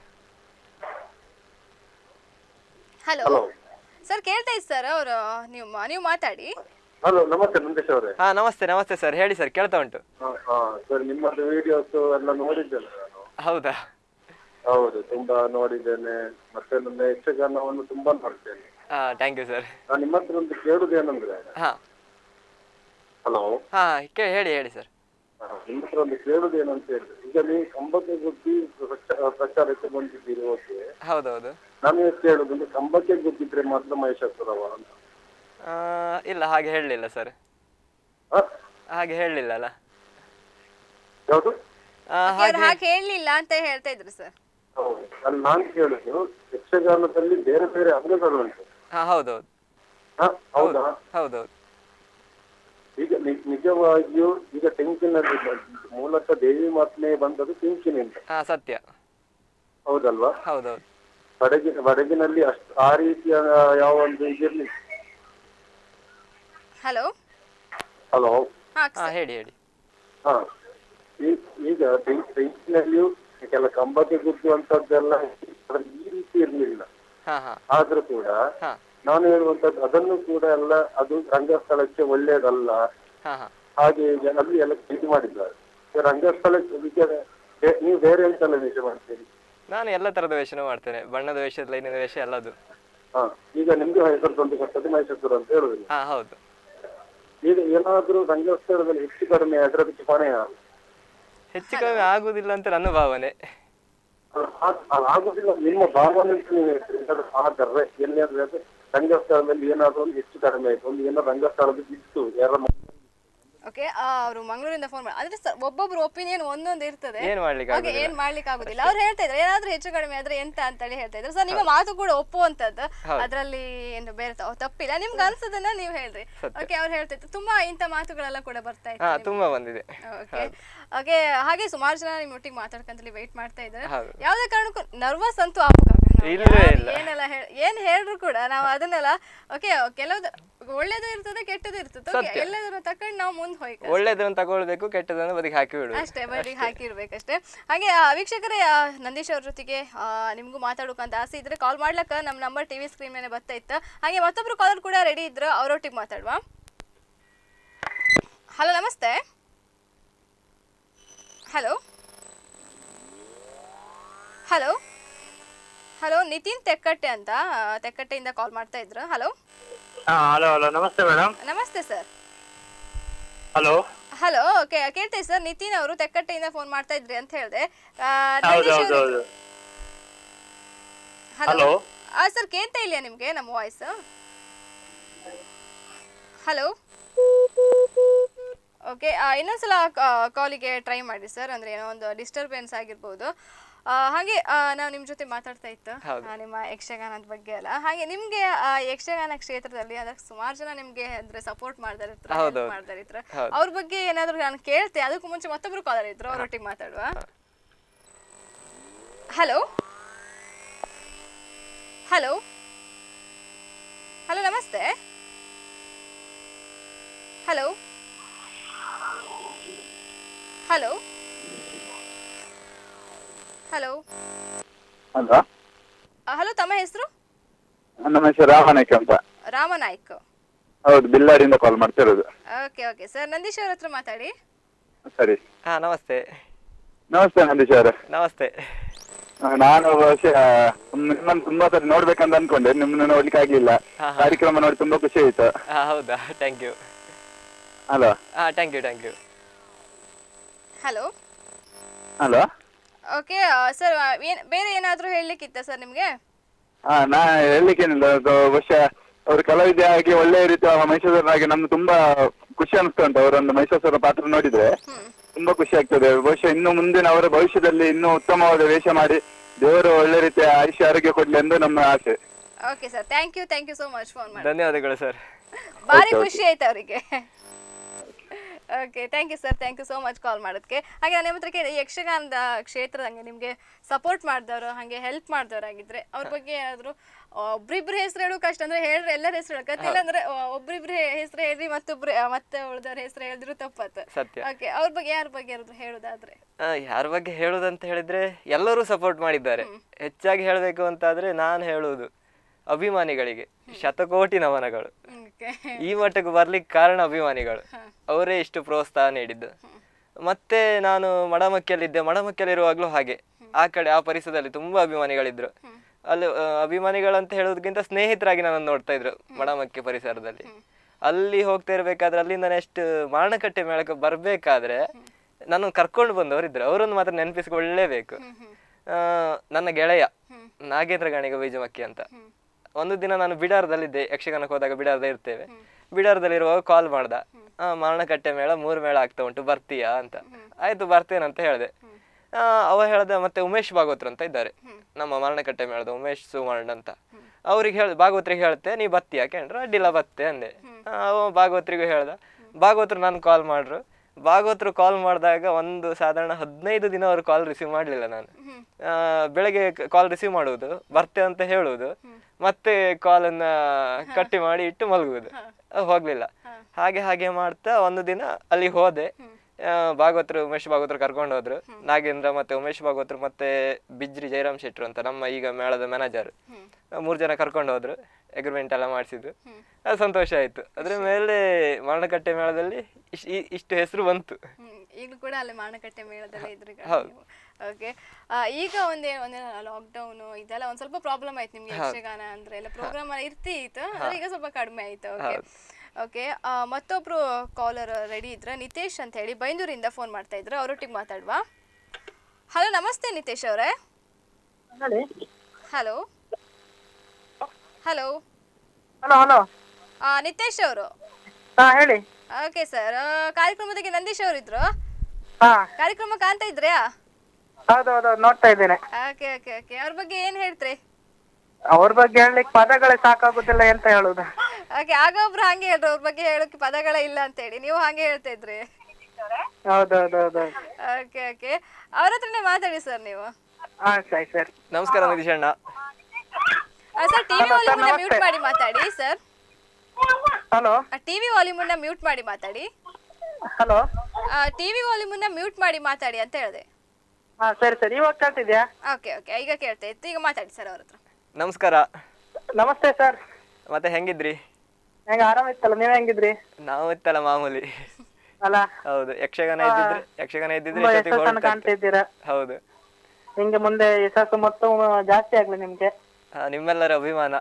ಹಲೋ ಹಲೋ ಸರ್ ಕೇಳ್ತಾ ಇತ್ತು ಸರ್ ಅವರು ನೀವು ನೀವು ಮಾತಾಡಿ ಹಲೋ ನಮಸ್ತೆ ನಂದೀಶ್ ಅವರೇ ಹಾ ನಮಸ್ತೆ ನಮಸ್ತೆ ಸರ್ ಹೇಳಿ ಸರ್ ಕೇಳ್ತಾ ಉಂಟು ಹಾ ಹಾ ಸರಿ ನಿಮ್ಮದು ವಿಡಿಯೋಸ್ ಎಲ್ಲ ನೋಡಿದ್ದೇನೆ ನಾನು ಹೌದಾ ಹೌದು ತುಂಬಾ ನೋಡಿದ್ದೇನೆ ಮತ್ತೆ ನನ್ನ ಯಕ್ಷಗಾನವನ್ನು ತುಂಬಾ ನೋಡ್ತೇನೆ ಹಾ ಥ್ಯಾಂಕ್ ಯು ಸರ್ ನಾನು ನಿಮ್ಮ ಹತ್ರ ಒಂದು ಕೇಳುದೇನಂದ್ರೆ ಹಾ ಹಲೋ ಹಾ ಕೇ ಹೇಳಿ ಹೇಳಿ ಸರ್ ನಿಮ್ಮ ಹತ್ರ ಒಂದು ಕೇಳುದೇನಂತ ಹೇಳಿದ್ರೆ ಈಗ ನೀವು ಕಂಬಕ್ಕೆ ಗುದ್ದಿ ಪ್ರಚಾರ- ಪ್ರಚಾರಕ್ಕೆ ಬಂದಿದ್ದೀರಿ ಓಕೆ ಹೌದೌದು ನಾನು ಕೇಳುದು ಅಂದ್ರೆ ಕಂಬಕ್ಕೆ ಗುದ್ದಿದ್ರೆ ಮಾತ್ರ ಮಹಿಷಾಸುರವ ಅಂತ ಆ, ಇಲ್ಲ ಹಾಗೆ ಹೇಳಲಿಲ್ಲ ಸರ್ ಹ? ಹಾಗೆ ಹೇಳಲಿಲ್ಲ ಅಲ್ಲ ಯಾವುದು ಆ, ಅವ್ರು ಹಾಗೆ ಹಾಗೆ ಹೇಳಲಿಲ್ಲ ಅಂತ ಹೇಳ್ತಾ ಇದ್ರು ಸರ್ ಹೌದು ಅಲ್ಲಿ ನಾನು ಕೇಳುದು ಯಕ್ಷಗಾನದಲ್ಲಿ ಬೇರೆ ಬೇರೆ ಅಂಗಗಳು ಉಂಟು ಹಾ ಹೌದೌದು ಹ? ಹೌದಾ ಹೌದೌದು ಈಗ ನಿ- ನಿಜವಾಗಿಯೂ ಈಗ ತೆಂಕಿನಲ್ಲಿ ಬಂದ್- ಮೂಲತಃ ದೇವಿ ಮಾತ್ಮೆ ಬಂದದ್ದು ತೆಂಕಿನಿಂದ ಹಾ ಸತ್ಯ ಹೌದಲ್ವಾ ಹೌದೌದು ಬಡಗಿನ ಬಡಗಿನಲ್ಲಿ ಅಷ್ಟು ಆ ರೀತಿಯ ಯಾವ ಒಂದು ಇದಿರ್ಲಿ ಹಲೋ ಹಲೋ ಹಾಂ ಹಾ ಹೇಳಿ ಹೇಳಿ ಹಾ ಈ- ಈಗ ಬೆಂ- ಬೆಂಕಿನಲ್ಲಿಯೂ ಕೆಲ ಕಂಬಕ್ಕೆ ಗುದ್ದುವಂತದ್ದೆಲ್ಲ ಅದ್ರಲ್ಲಿ ಈ ರೀತಿ ಇರ್ಲಿಲ್ಲ ಹಾ ಹಾ ಆದ್ರೂ ಕೂಡ ಹಾ ನಾನು ಹೇಳುವಂತದ್ದು ಅದನ್ನು ಕೂಡ ಎಲ್ಲ ಅದು ರಂಗಸ್ಥಳಕ್ಕೆ ಒಳ್ಳೆಯದಲ್ಲ ಹಾ ಹಾ ಹಾಗೆ ಈಗ ಅಲ್ಲಿ ಎಲ್ಲ ಇದು ಮಾಡಿದ್ದಾರೆ ಈಗ ರಂಗಸ್ಥಳಕ್ಕೆ ವಿಚಾರ ಬೇ- ನೀವು ಬೇರೆ ಎಂತೆಲ್ಲ ವೇಷ ಮಾಡ್ತೀರಿ ನಾನು ಎಲ್ಲ ತರದ ವೇಷನೂ ಮಾಡ್ತೇನೆ ಬಣ್ಣದ ವೇಷ ಲೈನಿನ ವೇಷ ಎಲ್ಲದು ಹಾ ಈಗ ನಿಮ್ಗೆ ಹೆಸರು ತಂದು ಕೊಟ್ಟದ್ದು ಮೈಸೂರು ಅಂತ ಹೇಳುದಿಲ್ಲ ಹಾ ಹೌದು ಈಗ ಏನಾದ್ರೂ ರಂಗಸ್ಥಳದಲ್ಲಿ ಹೆಚ್ಚು ಕಡಿಮೆ ಆದ್ರೆ ಅದಕ್ಕೆ ಹೊಣೆ ಯಾರು? ಹೆಚ್ಚು ಕಡಿಮೆ ಆಗುದಿಲ್ಲ ಅಂತ ನನ್ನ ಭಾವನೆ ಅದು ಆ- ಅದು ಆಗುದಿಲ್ಲ ನಿಮ್ಮ ಭಾವನೆ ಅಂತ ನೀವು ಹೇಳ್ತೀರಿ ಅದು ಆದರೆ ಎಲ್ಲಿಯಾದ್ರೂ ಅದು ರಂಗಸ್ಥಳದಲ್ಲಿ ಏನಾದ್ರೂ ಒಂದು ಹೆಚ್ಚು ಕಡಿಮೆ ಆಯ್ತು ಒಂದು ಏನೋ ರಂಗಸ್ಥಳದ ಇತ್ತು ಯಾರ ಓಕೆ ಅವರು ಮಂಗಳೂರಿಂದ ಫೋನ್ ಮಾಡಿ ಅಂದ್ರೆ ಸ- ಒಬ್ಬೊಬ್ರು ಒಪಿನಿಯನ್ ಒಂದೊಂದು ಇರ್ತದೆ ಏನ್ ಮಾಡ್ಲಿಕ್ಕೆ ಓಕೆ ಆಗುದಿಲ್ಲ. ಏನ್ ಮಾಡ್ಲಿಕ್ಕೆ ಆಗುದಿಲ್ಲ ಅವ್ರು ಹೇಳ್ತಾ ಇದ್ರು ಏನಾದ್ರೂ ಹೆಚ್ಚು ಕಡಿಮೆ ಆದ್ರೆ ಎಂತ ಅಂತೇಳಿ ಹೇಳ್ತಾ ಇದ್ರು ಸೊ ನಿಮ್ಮ ಮಾತು ಕೂಡ ಒಪ್ಪುವಂತದ್ದು ಹೌದು. ಅದ್ರಲ್ಲಿ ಏನು ಬೇರೆ ತ- ತಪ್ಪಿಲ್ಲ ನಿಮ್ಗೆ ಅನ್ಸದನ್ನ ನೀವು ಹೇಳ್ರಿ ಓಕೆ ಅವ್ರು ಹೇಳ್ತಾ ಇದ್ರು ತುಂಬಾ ಇಂಥ ಮಾತುಗಳೆಲ್ಲ ಕೂಡ ಬರ್ತಾ ಹಾ ಇತ್ತು ತುಂಬಾ ಬಂದಿದೆ ಓಕೆ ಓಕೆ ಹಾಗೆ ಸುಮಾರು ಜನ ನಿಮ್ಮ ಒಟ್ಟಿಗೆ ಮಾತಾಡ್ಕಂತಲ್ಲಿ ವೆಯ್ಟ್ ಮಾಡ್ತಾ ಇದ್ದಾರೆ ಹೌದು. ಯಾವುದೇ ಕಾರಣಕ್ಕೂ ನರ್ವಸ್ ಅಂತೂ ಆಗ್ಬೇಕಾಗಲ್ಲ ನಾವು ಇಲ್ಲವೇ ಯಾರು ಇಲ್ಲ. ಏನೆಲ್ಲ ಹೇಳ್- ಏನ್ ಹೇಳ್ರು ಕೂಡ ನಾವು ಅದನ್ನೆಲ್ಲ ಓಕೆ ಕೆಲವ್ದು ಒಳ್ಳೇದು ಇರ್ತದೆ ಕೆಟ್ಟದ್ದು ಇರ್ತದೆ ಓಕೆ ಸತ್ಯ. ಎಲ್ಲದನ್ನು ತಕೊಂಡು ನಾವು ಮುಂದೆ ಹೋಯ್ಕ ಒಳ್ಳೇದನ್ನು ತಗೊಳ್ಬೇಕು ಕೆಟ್ಟದನ್ನು ಬದಿಗೆ ಹಾಕಿ ಬಿಡುದು ಅಷ್ಟೇ ಬರೀ ಹಾಕಿರ್ಬೇಕಷ್ಟೇ ಹಾಗೆ ಆ, ವೀಕ್ಷಕರೇ ಆ, ನಂದೀಶ್ ಅವ್ರ ಜೊತೆಗೆ ಆ, ನಿಮ್ಗೂ ಮಾತಾಡೋಕಂತ ಆಸೆ ಇದ್ರೆ ಕಾಲ್ ಮಾಡ್ಲಕ್ಕ ನಮ್ಮ ನಂಬರ್ ಟಿವಿ ಸ್ಕ್ರೀನ್ ಮೇಲೆ ಬರ್ತಾ ಇತ್ತು ಹಾಗೆ ಮತ್ತೊಬ್ರು ಕಾಲರ್ ಕೂಡ ರೆಡಿ ಇದ್ರು ಅವರೊಟ್ಟಿಗೆ ಮಾತಾಡುವ ಹಲೋ ನಮಸ್ತೆ hello hello hello Nitin Tekkatte ಅಂತ ಆ, ತೆಕ್ಕಟ್ಟೆಯಿಂದ ಕಾಲ್ ಮಾಡ್ತಾ ಇದ್ರು ಹಲೋ ಹಾ ಹಲೋ ಹಲೋ ನಮಸ್ತೆ ಮೇಡಮ್ ನಮಸ್ತೆ ಸರ್ ಹಲೋ ಹಲೋ ಓಕೆ ಕೇಳ್ತೀವಿ ಸರ್ ನಿತಿನ್ ಅವರು ತೆಕ್ಕಟ್ಟೆಯಿಂದ ಫೋನ್ ಮಾಡ್ತಾ ಇದ್ರಿ ಅಂತ ಹೇಳಿದೆ ಹೌದು ಹೌದು ಹೌದು ಹಲೋ Hello. ಸರ್ ಕೇಳ್ತಾ ಇಲ್ಲ ನಿಮ್ಗೆ ನಮ್ಮ ವಾಯ್ಸ್ ಹಲೋ ಓಕೆ ಇನ್ನೊಂದ್ಸಲ ಕಾಲಿಗೆ ಟ್ರೈ ಮಾಡಿ ಸರ್ ಅಂದ್ರೆ ಏನೋ ಒಂದು ಡಿಸ್ಟರ್ಬೆನ್ಸ್ ಆಗಿರ್ಬೋದು ಆ, ಹಾಗೆ ಆ, ನಾವು ನಿಮ್ಮ ಜೊತೆ ಮಾತಾಡ್ತಾ ಇತ್ತು ಹೌದು. ಆ, ನಿಮ್ಮ ಯಕ್ಷಗಾನದ ಬಗ್ಗೆ ಎಲ್ಲ ಹಾಗೆ ನಿಮ್ಗೆ ಆ ಯಕ್ಷಗಾನ ಕ್ಷೇತ್ರದಲ್ಲಿ ಅಂದ್ರೆ ಸುಮಾರು ಜನ ನಿಮ್ಗೆ ಅಂದ್ರೆ ಸಪೋರ್ಟ್ ಮಾಡ್ತಾ ಇರ್ತಾರೆ ಹೌದು, help ಹೌದು. ಮಾಡ್ತಾ ಇರ್ತಾರೆ ಹೌದು. ಅವ್ರ ಬಗ್ಗೆ ಏನಾದ್ರು ನಾನು ಕೇಳ್ತೆ ಅದಕ್ಕೂ ಮುಂಚೆ ಮತ್ತೊಬ್ರು ಕಾಲರ್ ಇದ್ರು ಅವರೊಟ್ಟಿಗೆ ಮಾತಾಡುವ ಹಲೋ ಹಲೋ ಹಲೋ ನಮಸ್ತೆ ಹಲೋ ಹಲೋ ಹಲೋ ಅಲ್ವಾ ಹಲೋ ತಮ್ಮ ಹೆಸರು ನಮ್ಮ ಹೆಸರು ರಾಮನಾಯ್ಕ ಅಂತ ರಾಮನಾಯ್ಕ್ ಹೌದು ಬಿಲ್ಲಾಡಿಯಿಂದ ಕಾಲ್ ಮಾಡ್ತಿರೋದು ಓಕೆ ಓಕೆ ಸರ್ ನಂದೀಶ್ ಅವ್ರ ಹತ್ರ ಮಾತಾಡಿ ಸರಿ ಹಾ ನಮಸ್ತೆ ನಮಸ್ತೆ ನಂದೀಶ್ ಅವರೇ ನಮಸ್ತೆ ಆ, ನಾನು ಬಹುಶಃ ನಿಮ್ಮನ್ನು ತುಂಬಾ ಸರಿ ನೋಡ್ಬೇಕಂತ ಅನ್ಕೊಂಡೆ ನಿಮ್ಮನ್ನ ನೋಡ್ಲಿಕ್ಕೆ ಆಗ್ಲಿಲ್ಲ ಹಾ, ಹಾ. ಕಾರ್ಯಕ್ರಮ ನೋಡಿ ತುಂಬಾ ಖುಷಿ ಆಯ್ತು ಹಾ ಹೌದಾ ಥ್ಯಾಂಕ್ ಯು ಅಲ್ವಾ ಹಾ thank you thank you hello ಅಲ್ವಾ ಓಕೆ ಸರ್ ಏನ್ ಬೇರೆ ಏನಾದರೂ ಹೇಳಲಿಕ್ಕಿತ್ತ ಸರ್ ನಿಮಗೆ ಹಾ ನಾ ಹೇಳ್ಲಿಕ್ಕೇನಿಲ್ಲ ಅದು ಬಹುಶಃ ಅವರು ಕಲಾವಿದೆ ಆಗಿ ಒಳ್ಳೆ ರೀತಿ ಮೈಸೂರನಾಗಿ ನಮ್ಗೆ ತುಂಬಾ ಖುಷಿ ಅನಿಸ್ತಾ ಉಂಟು ಅವರೊಂದು ಮೈಸೂರ ಪಾತ್ರ ನೋಡಿದ್ರೆ ತುಂಬಾ ಖುಷಿ ಆಗ್ತದೆ ಬಹುಶಃ ಇನ್ನು ಮುಂದಿನ ಅವರ ಭವಿಷ್ಯದಲ್ಲಿ ಇನ್ನೂ ಉತ್ತಮವಾದ ವೇಷ ಮಾಡಿ ದೇವರು ಒಳ್ಳೆ ರೀತಿಯ ಆಯುಷ್ಯ ಆರೋಗ್ಯ ಕೊಡ್ಲಿ ಎಂದು ನಮ್ಮ ಆಸೆ okay sir thank you thank you so much phone ಮಾಡಿ ಧನ್ಯವಾದಗಳು ಸರ್ ಭಾರಿ Okay, okay. ಖುಷಿ ಆಯ್ತು ಅವರಿಗೆ okay thank you sir thank you so much call ಮಾಡೋದಕ್ಕೆ ಹಾಗೆ ನಾನು ನಿಮ್ಮ ಹತ್ರ ಕೇಳಿ ಯಕ್ಷಗಾನದ ಕ್ಷೇತ್ರದಂಗೆ ನಿಮಗೆ ಸಪೋರ್ಟ್ ಮಾಡಿದವರು ಹಾಗೆ ಹೆಲ್ಪ್ ಮಾಡಿದವರಾಗಿದ್ರೆ ಅವ್ರ ಬಗ್ಗೆ ಏನಾದರೂ ಒಬ್ರಿಬ್ರು ಹೆಸರು ಹೇಳೋ ಕಷ್ಟ ಅಂದ್ರೆ ಹೇಳ್ರಿ ಎಲ್ಲರ ಹೆಸರು ಹೇಳಕತ್ತಿಲ್ಲ ಅಂದ್ರೆ ಒಬ್ರಿಬ್ರು ಹೆಸರು ಹೇಳ್ರಿ ಮತ್ತೊಬ್ರು ಆ, ಮತ್ತೆ ಉಳ್ದವ್ರ ಹೆಸರು ಹೇಳಿದ್ರು ತಪ್ಪತ್ತು ಸತ್ಯ. ಓಕೆ ಅವ್ರ ಬಗ್ಗೆ ಯಾರ ಬಗ್ಗೆ ಏನಾದ್ರು ಹೇಳೋದಾದ್ರೆ ಆ, ಯಾರ ಬಗ್ಗೆ ಹೇಳುದಂತ ಹೇಳಿದ್ರೆ ಎಲ್ಲರೂ ಸಪೋರ್ಟ್ ಮಾಡಿದ್ದಾರೆ ಹೆಚ್ಚಾಗಿ ಹೇಳಬೇಕು ಅಂತಾದ್ರೆ ನಾನು ಹೇಳುವುದು ಅಭಿಮಾನಿಗಳಿಗೆ ಶತಕೋಟಿ ನಮನಗಳು ಓಕೆ ಈ ಮಟ್ಟಕ್ಕೆ ಬರ್ಲಿಕ್ಕೆ ಕಾರಣ ಅಭಿಮಾನಿಗಳು ಅವರೇ ಇಷ್ಟು ಪ್ರೋತ್ಸಾಹ ನೀಡಿದ್ದು ಮತ್ತೆ ನಾನು ಮಡಮಕ್ಕಿಯಲ್ಲಿದ್ದೆ ಮಡಮಕ್ಕಿಯಲ್ಲಿರುವಾಗಲೂ ಹಾಗೆ ಆ ಕಡೆ ಆ ಪರಿಸರದಲ್ಲಿ ತುಂಬಾ ಅಭಿಮಾನಿಗಳಿದ್ರು ಅಲ್ಲಿ ಆ, ಅಭಿಮಾನಿಗಳಂತ ಹೇಳೋದಕ್ಕಿಂತ ಸ್ನೇಹಿತರಾಗಿ ನನ್ನನ್ನು ನೋಡ್ತಾ ಇದ್ರು ಮಡಮಕ್ಕಿ ಪರಿಸರದಲ್ಲಿ ಅಲ್ಲಿ ಹೋಗ್ತಾ ಇರ್ಬೇಕಾದ್ರೆ ಅಲ್ಲಿಂದ ನೆಕ್ಸ್ಟ್ ಮಾರಣಕಟ್ಟೆ ಮೇಳಕ್ಕೆ ಬರ್ಬೇಕಾದ್ರೆ ನನ್ನ ಕರ್ಕೊಂಡು ಬಂದವರಿದ್ರು ಅವರನ್ನು ಮಾತ್ರ ನೆನಪಿಸ್ಕೊಳ್ಳೇಬೇಕು ಆ, ನನ್ನ ಗೆಳೆಯ ನಾಗೇಂದ್ರ ಗಾಣಿಗ ಬೀಜಮಕ್ಕಿ ಅಂತ ಒಂದು ದಿನ ನಾನು ಬಿಡಾರದಲ್ಲಿದ್ದೆ ಯಕ್ಷಗಾನಕ್ಕೆ ಹೋದಾಗ ಬಿಡಾರದ ಇರ್ತೇವೆ ಬಿಡಾರದಲ್ಲಿರುವಾಗ ಕಾಲ್ ಮಾಡ್ದ ಆ ಮಾರಣಕಟ್ಟೆ ಮೇಳ ಮೂರು ಮೇಳ ಆಗ್ತಾ ಉಂಟು ಬರ್ತೀಯಾ ಅಂತ ಆಯ್ತು ಬರ್ತೇನೆ ಅಂತ ಹೇಳಿದೆ ಅವ ಹೇಳ್ದ ಮತ್ತೆ ಉಮೇಶ್ ಭಾಗವತ್ರು ಅಂತ ಇದ್ದಾರೆ ನಮ್ಮ ಮಾರಣಕಟ್ಟೆ ಮೇಳದ ಉಮೇಶ್ ಸುವರ್ಣ ಅಂತ ಅವ್ರಿಗೆ ಹೇಳ್ ಭಾಗವತ್ರಿಗೆ ಹೇಳ್ತೆ ನೀ ಬತ್ತೀಯಾ ಕೇಳ್ರ ಅಡ್ಡಿಲ್ಲ ಬತ್ತೆ ಅಂದೆ ಆ, ಅವ ಭಾಗವತ್ರಿಗೂ ಹೇಳ್ದ ಭಾಗವತ್ರು ನಾನು ಕಾಲ್ ಮಾಡ್ರು ಭಾಗವತ್ರು ಕಾಲ್ ಮಾಡಿದಾಗ ಒಂದು ಸಾಧಾರಣ ಹದಿನೈದು ದಿನ ಅವ್ರು ಕಾಲ್ ರಿಸೀವ್ ಮಾಡಲಿಲ್ಲ ನಾನು ಆ, ಬೆಳಗ್ಗೆ ಕಾಲ್ ರಿಸೀವ್ ಮಾಡುವುದು ಬರ್ತೆ ಅಂತ ಹೇಳುವುದು ಮತ್ತೆ ಕಾಲನ್ನ ಕಟ್ಟಿ ಮಾಡಿ ಇಟ್ಟು ಮಲಗುವುದು ಅಹ್ ಹೋಗ್ಲಿಲ್ಲ ಹಾಗೆ ಹಾಗೆ ಮಾಡ್ತಾ ಒಂದು ದಿನ ಅಲ್ಲಿ ಹೋದೆ ಆ, ಭಾಗವತರು ಉಮೇಶ್ ಭಾಗವತರು ಕರ್ಕೊಂಡು ಹೋದ್ರು ನಾಗೇಂದ್ರ ಮತ್ತೆ ಉಮೇಶ್ ಭಾಗವತರು ಮತ್ತೆ ಬಿಜ್ರಿ ಜಯರಾಮ್ ಶೆಟ್ರು ಅಂತ ನಮ್ಮ ಈಗ ಮೇಳದ ಮ್ಯಾನೇಜರ್ ಮೂರು ಜನ ಕರ್ಕೊಂಡು ಹೋದ್ರು ಅಗ್ರಿಮೆಂಟ್ ಎಲ್ಲ ಮಾಡಿಸಿದ್ರು ಅದು ಸಂತೋಷ ಆಯ್ತು ಅದ್ರ ಮೇಲೆ ಮರಣಕಟ್ಟೆ ಮೇಳದಲ್ಲಿ ಇಶ್- ಈ- ಇಷ್ಟು ಹೆಸರು ಬಂತು ಹ್ಮ್ ಈಗಲೂ ಕೂಡ ಅಲ್ಲಿ ಮಾಣಕಟ್ಟೆ ಮೇಳದಲ್ಲೇ ಇದ್ರಿ ಹೌದು. ಓಕೆ ಈಗ ಒಂದೇ ಒಂದೇ ಲಾಕ್ಡೌನ್ ಇದೆಲ್ಲ ಒಂದ್ ಸ್ವಲ್ಪ ಪ್ರಾಬ್ಲಮ್ ಆಯ್ತು ನಿಮ್ಗೆ ಯಕ್ಷಗಾನ ಅಂದ್ರೆ ಎಲ್ಲ ಪ್ರೋಗ್ರಾಮ್ ಇರ್ತಿತ್ತು ಆದ್ರೆ ಈಗ ಸ್ವಲ್ಪ ಕಡಿಮೆ ಆಯ್ತು ಓಕೆ ಓಕೆ ಮತ್ತೊಬ್ರು ಕಾಲರ್ ರೆಡಿ ಇದ್ರ ನಿತೇಶ್ ಅಂತ ಹೇಳಿ ಬೈಂದೂರಿಂದ ಫೋನ್ ಮಾಡ್ತಾ ಇದ್ರು ಅವರೊಟ್ಟಿಗೆ ಮಾತಾಡುವ ಹಲೋ ನಮಸ್ತೆ ನಿತೇಶ್ ಅವರೇ hello hello hello hello Nitesh ಅವರು ಹಾ ಹೇಳಿ ಓಕೆ ಸರ್ ಕಾರ್ಯಕ್ರಮದಾಗೆ ನಂದೀಶ್ ಅವರು ಇದ್ರು ಹಾ ಕಾರ್ಯಕ್ರಮ ಕಾಣ್ತಾ ಇದ್ರ್ಯಾ ಹೌದೌದು ನೋಡ್ತಾ ಇದ್ದೇನೆ ಓಕೆ ಓಕೆ ಓಕೆ ಅವ್ರ ಬಗ್ಗೆ ಏನ್ ಹೇಳ್ತ್ರಿ ಅವ್ರ ಬಗ್ಗೆ ಹೇಳಲಿಕ್ಕೆ ಪದಗಳೇ ಸಾಕಾಗುದಿಲ್ಲ ಎಂತ ಹೇಳುದು ಓಕೆ ಆಗ ಒಬ್ರು ಹಂಗೆ ಹೇಳ್ರು ಅವ್ರ ಬಗ್ಗೆ ಹೇಳೋಕೆ ಪದಗಳೇ ಇಲ್ಲ ಅಂತ ಹೇಳಿ ನೀವು ಹಂಗೆ ಹೇಳ್ತಾ ಇದ್ರಿ ಹೌದೌದೌದು ಓಕೆ ಓಕೆ ಅವ್ರ ಹತ್ರನೇ ಮಾತಾಡಿ ಸರ್ ನೀವು ಹಾ ಸರಿ ಸರಿ ನಮಸ್ಕಾರ ನಿತೀಶ್ ಅಣ್ಣ sir TV Hello, sir, volume mute ನಮಸ್ತೆ. ಮಾಡಿ ಮಾತಾಡಿ sir hello TV volume mute ಮಾಡಿ ಮಾತಾಡಿ ಹಲೋ ಟಿವಿ ವಾಲ್ಯೂಮ್ ಮ್ಯೂಟ್ ಮಾಡಿ ಮಾತಾಡಿ ಅಂತ ಹೇಳಿದೆ ಹಾ ಸರಿ ಸರಿ ಇವಾಗ ಕೇಳ್ತಿದ್ಯಾ ಓಕೆ ಓಕೆ ಈಗ ಕೇಳ್ತಾ ಇತ್ತು ಈಗ ಮಾತಾಡಿ ಸರ್ ಅವ್ರ ಹತ್ರ ನಮಸ್ಕಾರ ನಮಸ್ತೆ ಸರ್ ಮತ್ತೆ ಹೆಂಗಿದ್ರಿ ಹೆಂಗ ಆರಾಮಿತ್ತಲ್ಲ ನೀವ್ ಹೆಂಗಿದ್ರಿ ನಾವು ಇತ್ತಲ್ಲ ಮಾಮೂಲಿ ಅಲ್ಲ ಹೌದು ಯಕ್ಷಗಾನ ಇದ್ದಿದ್ರೆ ಯಕ್ಷಗಾನ ಇದ್ದಿದ್ರೆ ತುಂಬಾ ಎಷ್ಟೊತ್ತಿಗೆ ಯಶಸ್ಸನ್ನು ಹೊರಡ್ತಾ ಕಾಣ್ತಾ ಇತ್ತು. ಇದ್ದೀರಾ ಹೌದು ಹಿಂಗೆ ಮುಂದೆ ಯಶಸ್ಸು ಮತ್ತು ಜಾಸ್ತಿ ಆಗ್ಲಿ ನಿಮ್ಗೆ ಆ, ನಿಮ್ಮೆಲ್ಲರ ಅಭಿಮಾನ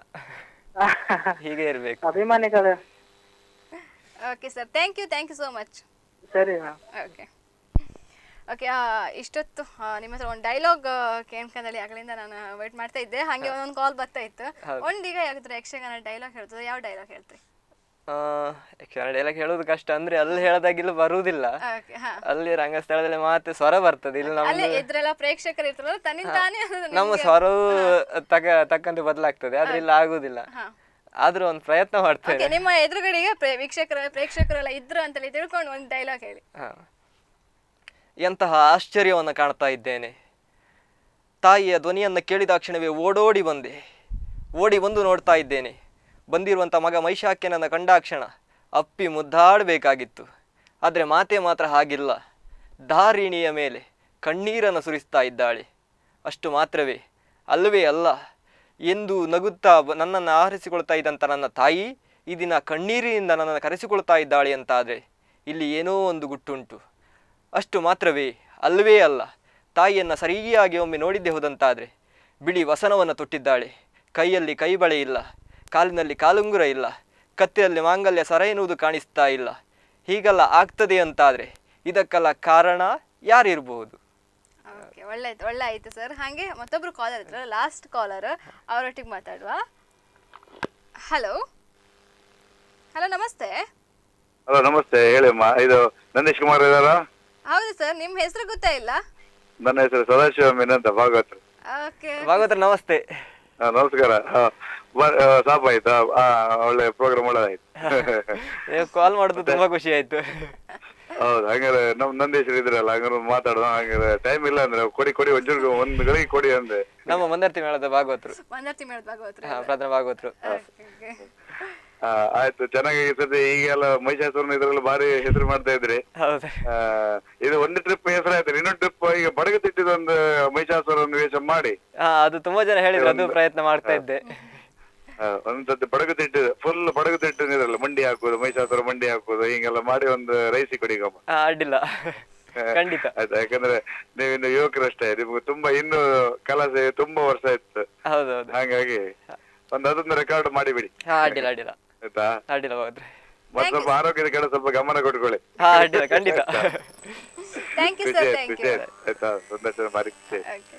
ಹೀಗೆ ಇರ್ಬೇಕು ಅಭಿಮಾನಿಗಳು okay sir thank you thank you so much ಸರಿ ಮ್ಯಾಮ್ ಓಕೆ ಓಕೆ ಇಷ್ಟೊತ್ತು ಆ, ನಿಮ್ಮ ಹತ್ರ ಒಂದು ಡೈಲಾಗ್ ಕೇಳ್ಕೊಂಡಲ್ಲಿ ಆಗಲಿಂದ ನಾನು ವೇಟ್ ಮಾಡ್ತಾ ಇದ್ದೆ ಹಾಗೆ ಒಂದೊಂದು ಕಾಲ್ ಬರ್ತಾ ಇತ್ತು ಒಂದೀಗ ಯಾವ್ದಾದ್ರು ಯಕ್ಷಗಾನ ಡೈಲಾಗ್ ಹೇಳ್ತದೆ ಯಾವ ಡೈಲಾಗ್ ಹೇಳ್ತೀರಿ ಆ, ಯಕ್ಷಗಾನ ಡೈಲಾಗ್ ಹೇಳೋದು ಕಷ್ಟ ಅಂದ್ರೆ ಅಲ್ಲಿ ಹೇಳದಾಗಿಲ್ಲ ಬರುವುದಿಲ್ಲ ಓಕೆ ಹಾ ಅಲ್ಲಿ ರಂಗಸ್ಥಳದಲ್ಲಿ ಮಾತ್ರ ಸ್ವರ ಬರ್ತದೆ ಇಲ್ಲಿ ಅಲ್ಲಿ ನಮ್ದು ಇದ್ರೆಲ್ಲ ಪ್ರೇಕ್ಷಕರು ಇರ್ತಾರಲ್ಲ ತನ್ನಿಂದ ತಾನೇ ಅದು ನಮ್ಮ ನಿಮ್ಗೆ- ಸ್ವರವು ತಕ್ಕ ತಕ್ಕಂತೆ ಬದಲಾಗ್ತದೆ ಆದ್ರೆ ಇಲ್ಲಿ ಆಗುದಿಲ್ಲ ಹಾ. ಆದ್ರೂ ಒಂದು ಪ್ರಯತ್ನ ಓಕೆ ಮಾಡ್ತೇನೆ ನಿಮ್ಮ ಎದುರುಗಡೆಗೆ ಪ್ರ- ವೀಕ್ಷಕರು ಪ್ರೇಕ್ಷಕರೆಲ್ಲ ಇದ್ರು ಅಂತೇಳಿ ತಿಳ್ಕೊಂಡು ಒಂದು ಡೈಲಾಗ್ ಹೇಳಿ ಹಾ. ಎಂತಹ ಆಶ್ಚರ್ಯವನ್ನು ಕಾಣ್ತಾ ಇದ್ದೇನೆ ತಾಯಿಯ ಧ್ವನಿಯನ್ನು ಕೇಳಿದಾಕ್ಷಣವೇ ಓಡೋಡಿ ಬಂದೆ ಓಡಿ ಬಂದು ನೋಡ್ತಾ ಇದ್ದೇನೆ ಬಂದಿರುವಂಥ ಮಗ ಮೈಶಾಕ್ಯನನ್ನು ಕಂಡಾಕ್ಷಣ ಅಪ್ಪಿ ಮುದ್ದಾಡಬೇಕಾಗಿತ್ತು ಆದರೆ ಮಾತೆ ಮಾತ್ರ ಹಾಗಿಲ್ಲ ಧಾರಿಣಿಯ ಮೇಲೆ ಕಣ್ಣೀರನ್ನು ಸುರಿಸ್ತಾ ಇದ್ದಾಳೆ ಅಷ್ಟು ಮಾತ್ರವೇ ಅಲ್ಲವೇ ಅಲ್ಲ ಎಂದು ನಗುತ್ತಾ ಬ- ನನ್ನನ್ನು ಆಹರಿಸಿಕೊಳ್ತಾ ಇದ್ದಂಥ ನನ್ನ ತಾಯಿ ಈ ದಿನ ಕಣ್ಣೀರಿನಿಂದ ನನ್ನನ್ನು ಕರೆಸಿಕೊಳ್ತಾ ಇದ್ದಾಳೆ ಅಂತಾದರೆ ಇಲ್ಲಿ ಏನೋ ಒಂದು ಗುಟ್ಟುಂಟು ಅಷ್ಟು ಮಾತ್ರವೇ ಅಲ್ಲವೇ ಅಲ್ಲ ತಾಯಿಯನ್ನು ಸರಿಯಾಗಿ ಒಮ್ಮೆ ನೋಡಿದ್ದೇ ಹೋದಂತಾದರೆ ಬಿಳಿ ವಸನವನ್ನು ತೊಟ್ಟಿದ್ದಾಳೆ ಕೈಯಲ್ಲಿ ಕೈಬಳೆ ಇಲ್ಲ ಕಾಲಿನಲ್ಲಿ ಕಾಲುಂಗುರ ಇಲ್ಲ ಕತ್ತಿಯಲ್ಲಿ ಮಾಂಗಲ್ಯ ಸರ ಎನ್ನುವುದು ಕಾಣಿಸ್ತಾ ಇಲ್ಲ ಹೀಗೆಲ್ಲ ಆಗ್ತದೆ ಅಂತಾದರೆ ಇದಕ್ಕೆಲ್ಲ ಕಾರಣ ಯಾರಿರಬಹುದು ಓಕೆ ಒಳ್ಳೆ ಆಯ್ತು ಒಳ್ಳೆ ಆಯ್ತು ಸರ್ ಹಾಗೆ ಮತ್ತೊಬ್ರು ಕಾಲರ್ ಇದ್ರು ಲಾಸ್ಟ್ ಕಾಲರ್ ಅವರೊಟ್ಟಿಗೆ ಮಾತಾಡುವ ಹಲೋ ಹಲೋ ನಮಸ್ತೆ ಹಲೋ ನಮಸ್ತೆ ಹೇಳಿಮ್ಮ ಇದು ನಂದೀಶ್ ಕುಮಾರ್ ಇದಾರಾ ಹೌದು ಸರ್ ನಿಮ್ಮ ಹೆಸರು ಗೊತ್ತಾ ಇಲ್ಲ ನನ್ನ ಹೆಸರು ಸದಾಶಿವ ಮೀನ್ ಅಂತ ಭಾಗವತ್ ಓಕೆ ಭಾಗವತರ ನಮಸ್ತೆ ಹಾ, ನಮಸ್ಕಾರ ಹಾ, ಬ- ಆ, ಸಾಪ್ ಆಯ್ತಾ ಆ, ಒಳ್ಳೆ ಪ್ರೋಗ್ರಾಮ್ ಒಳ್ಳೆದಾಯ್ತು ನೀವು ಕಾಲ್ ಮಾಡೋದು ತುಂಬಾ ಖುಷಿ ಆಯ್ತು ಹೌದು ಹಂಗಾರೆ ನಮ್ ನಂದೀಶರು ಇದ್ರಲ್ಲ ಹಂಗಾರೆ ಮಾತಾಡೋಣ ಹಂಗಾರೆ ಟೈಮ್ ಇಲ್ಲ ಅಂದ್ರೆ ಕೊಡಿ ಕೊಡಿ ಒಂಚೂರು ಒಂದ್ ಗಳಿಗೆ ಕೊಡಿ ಅಂದೆ ನಮ್ಮ ಮಂದರ್ತಿ ಮೇಳದ ಭಾಗವತರು ಮಂದರ್ತಿ ಮೇಳದ ಭಾಗವತ್ರಿ ಹಾ ಪ್ರಧಾನ ಭಾಗವತರು ಆ, ಆಯ್ತು ಚೆನ್ನಾಗಿ ಸದ್ಯ ಈಗೆಲ್ಲ ಮಹಿಷಾಸುರನ ಇದ್ರಲ್ಲಿ ಭಾರಿ ಹೆಸರು ಮಾಡ್ತಾ ಇದ್ರಿ ಹೌದು ಆ, ಇದು ಒಂದು ಟ್ರಿಪ್ ಹೆಸರಾಯ್ತು ಇನ್ನೊಂದು ಟ್ರಿಪ್ ಈಗ ಬಡಗ ತಿಟ್ಟಿದೊಂದು ಮಹಿಷಾಸುರನ ವೇಷ ಮಾಡಿ ಹಾ ಅದು ತುಂಬಾ ಜನ ಹೇಳಿದ್ರು ಅದು ಪ್ರಯತ್ನ ಮಾಡ್ತಾ ಇದ್ದೆ ಆ, ಒಂದ್ಸತಿ ಬಡಗು ತಿಟ್ಟು ಫುಲ್ ಬಡಗು ತಿಟ್ಟು ಇದ್ರಲ್ಲ ಮಂಡಿ ಹಾಕೋದು ಮಹಿಷಾಸುರ ಮಂಡಿ ಹಾಕೋದು ಹಿಂಗೆಲ್ಲ ಮಾಡಿ ಒಂದು ರೈಸಿ ಕೊಡಿ ಗಮ್ಮ ಹಾ ಅಡ್ಡಿಲ್ಲ ಖಂಡಿತ ಆಯ್ತು ಯಾಕಂದ್ರೆ ನೀವಿನ್ನು ಯುವಕರಷ್ಟೇ ನಿಮ್ಗೆ ತುಂಬಾ ಇನ್ನು ಕಲಸೆ ತುಂಬಾ ವರ್ಷ ಇತ್ತು ಹೌದೌದು ಹಾಗಾಗಿ ಒಂದು ಅದೊಂದು ರೆಕಾರ್ಡ್ ಮಾಡಿಬಿಡಿ ಹಾ ಅಡ್ಡಿಲ್ಲ ಅಡ್ಡಿಲ್ಲ ಆಯ್ತಾ ಅಡ್ಡಿಲ್ಲ ಭಾಗವತ್ರೆ ಮತ್ತೆ ಸ್ವಲ್ಪ ಆರೋಗ್ಯದ ಕಡೆ ಸ್ವಲ್ಪ ಗಮನ ಕೊಟ್ಕೊಳ್ಳಿ ಹಾ ಅಡ್ಡಿಲ್ಲ ಖಂಡಿತ ಥ್ಯಾಂಕ್ ಯು ಖುಷಿ ಸರ್ ಆಯ್ತು ಥ್ಯಾಂಕ್ ಖುಷಿ ಯು ಆಯ್ತು ಆಯ್ತಾ ಸಂದರ್ಶನ ಭಾರಿ ಖುಷಿ ಆಯ್ತು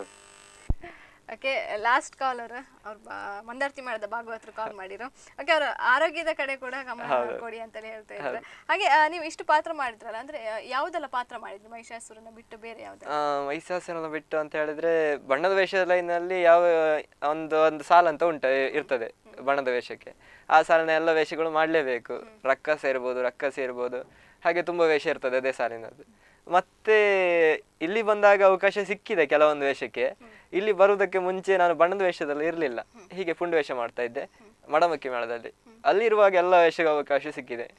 ಓಕೆ ಲಾಸ್ಟ್ ಕಾಲರ್ ಅವ್ರು ಮಂದಾರ್ತಿ ಮೇಳದ ಭಾಗವತರು ಕಾಲ್ ಮಾಡಿರು ಓಕೆ ಅವ್ರ ಆರೋಗ್ಯದ ಕಡೆ ಕೂಡ ಗಮನ ಕೊಡಿ ಅಂತಲೇ ಹೇಳ್ತಾ ಇದ್ದಾರೆ ಹಾಗೆ ಆ, ನೀವು ಇಷ್ಟು ಪಾತ್ರ ಮಾಡಿದ್ರಲ್ಲ ಅಂದ್ರೆ ಆ, ಯಾವುದೆಲ್ಲ ಪಾತ್ರ ಮಾಡಿದ್ರಿ ಮಹಿಷಾಸುರನ ಬಿಟ್ಟು ಬೇರೆ ಯಾವ್ದು ಆ, ಮಹಿಷಾಸುರನ ಬಿಟ್ಟು ಅಂತ ಹೇಳಿದ್ರೆ ಬಣ್ಣದ ವೇಷದ ಲೈನಲ್ಲಿ ಯಾವ ಒಂದು ಒಂದು ಸಾಲ ಅಂತ ಉಂಟು ಇರ್ತದೆ ಬಣ್ಣದ ವೇಷಕ್ಕೆ ಆ ಸಾಲಿನ ಎಲ್ಲ ವೇಷಗಳು ಮಾಡಲೇಬೇಕು ರಕ್ಕಸ ಇರ್ಬೋದು ರಕ್ಕಸ ಇರ್ಬೋದು ಹಾಗೆ ತುಂಬ ವೇಷ ಇರ್ತದೆ ಅದೇ ಸಾಲಿನದ್ದು ಮತ್ತೆ ಇಲ್ಲಿ ಬಂದಾಗ ಅವಕಾಶ ಸಿಕ್ಕಿದೆ ಕೆಲವೊಂದು ವೇಷಕ್ಕೆ ಇಲ್ಲಿ ಬರುವುದಕ್ಕೆ ಮುಂಚೆ ನಾನು ಬಣ್ಣದ ವೇಷದಲ್ಲಿ ಇರಲಿಲ್ಲ ಹೀಗೆ ಪುಂಡು ವೇಷ ಮಾಡ್ತಾ ಇದ್ದೆ ಮಡಮಕ್ಕಿ ಮೇಳದಲ್ಲಿ ಅಲ್ಲಿರುವಾಗ ಎಲ್ಲ ವೇಷಕ್ಕೆ ಅವಕಾಶ ಸಿಕ್ಕಿದೆ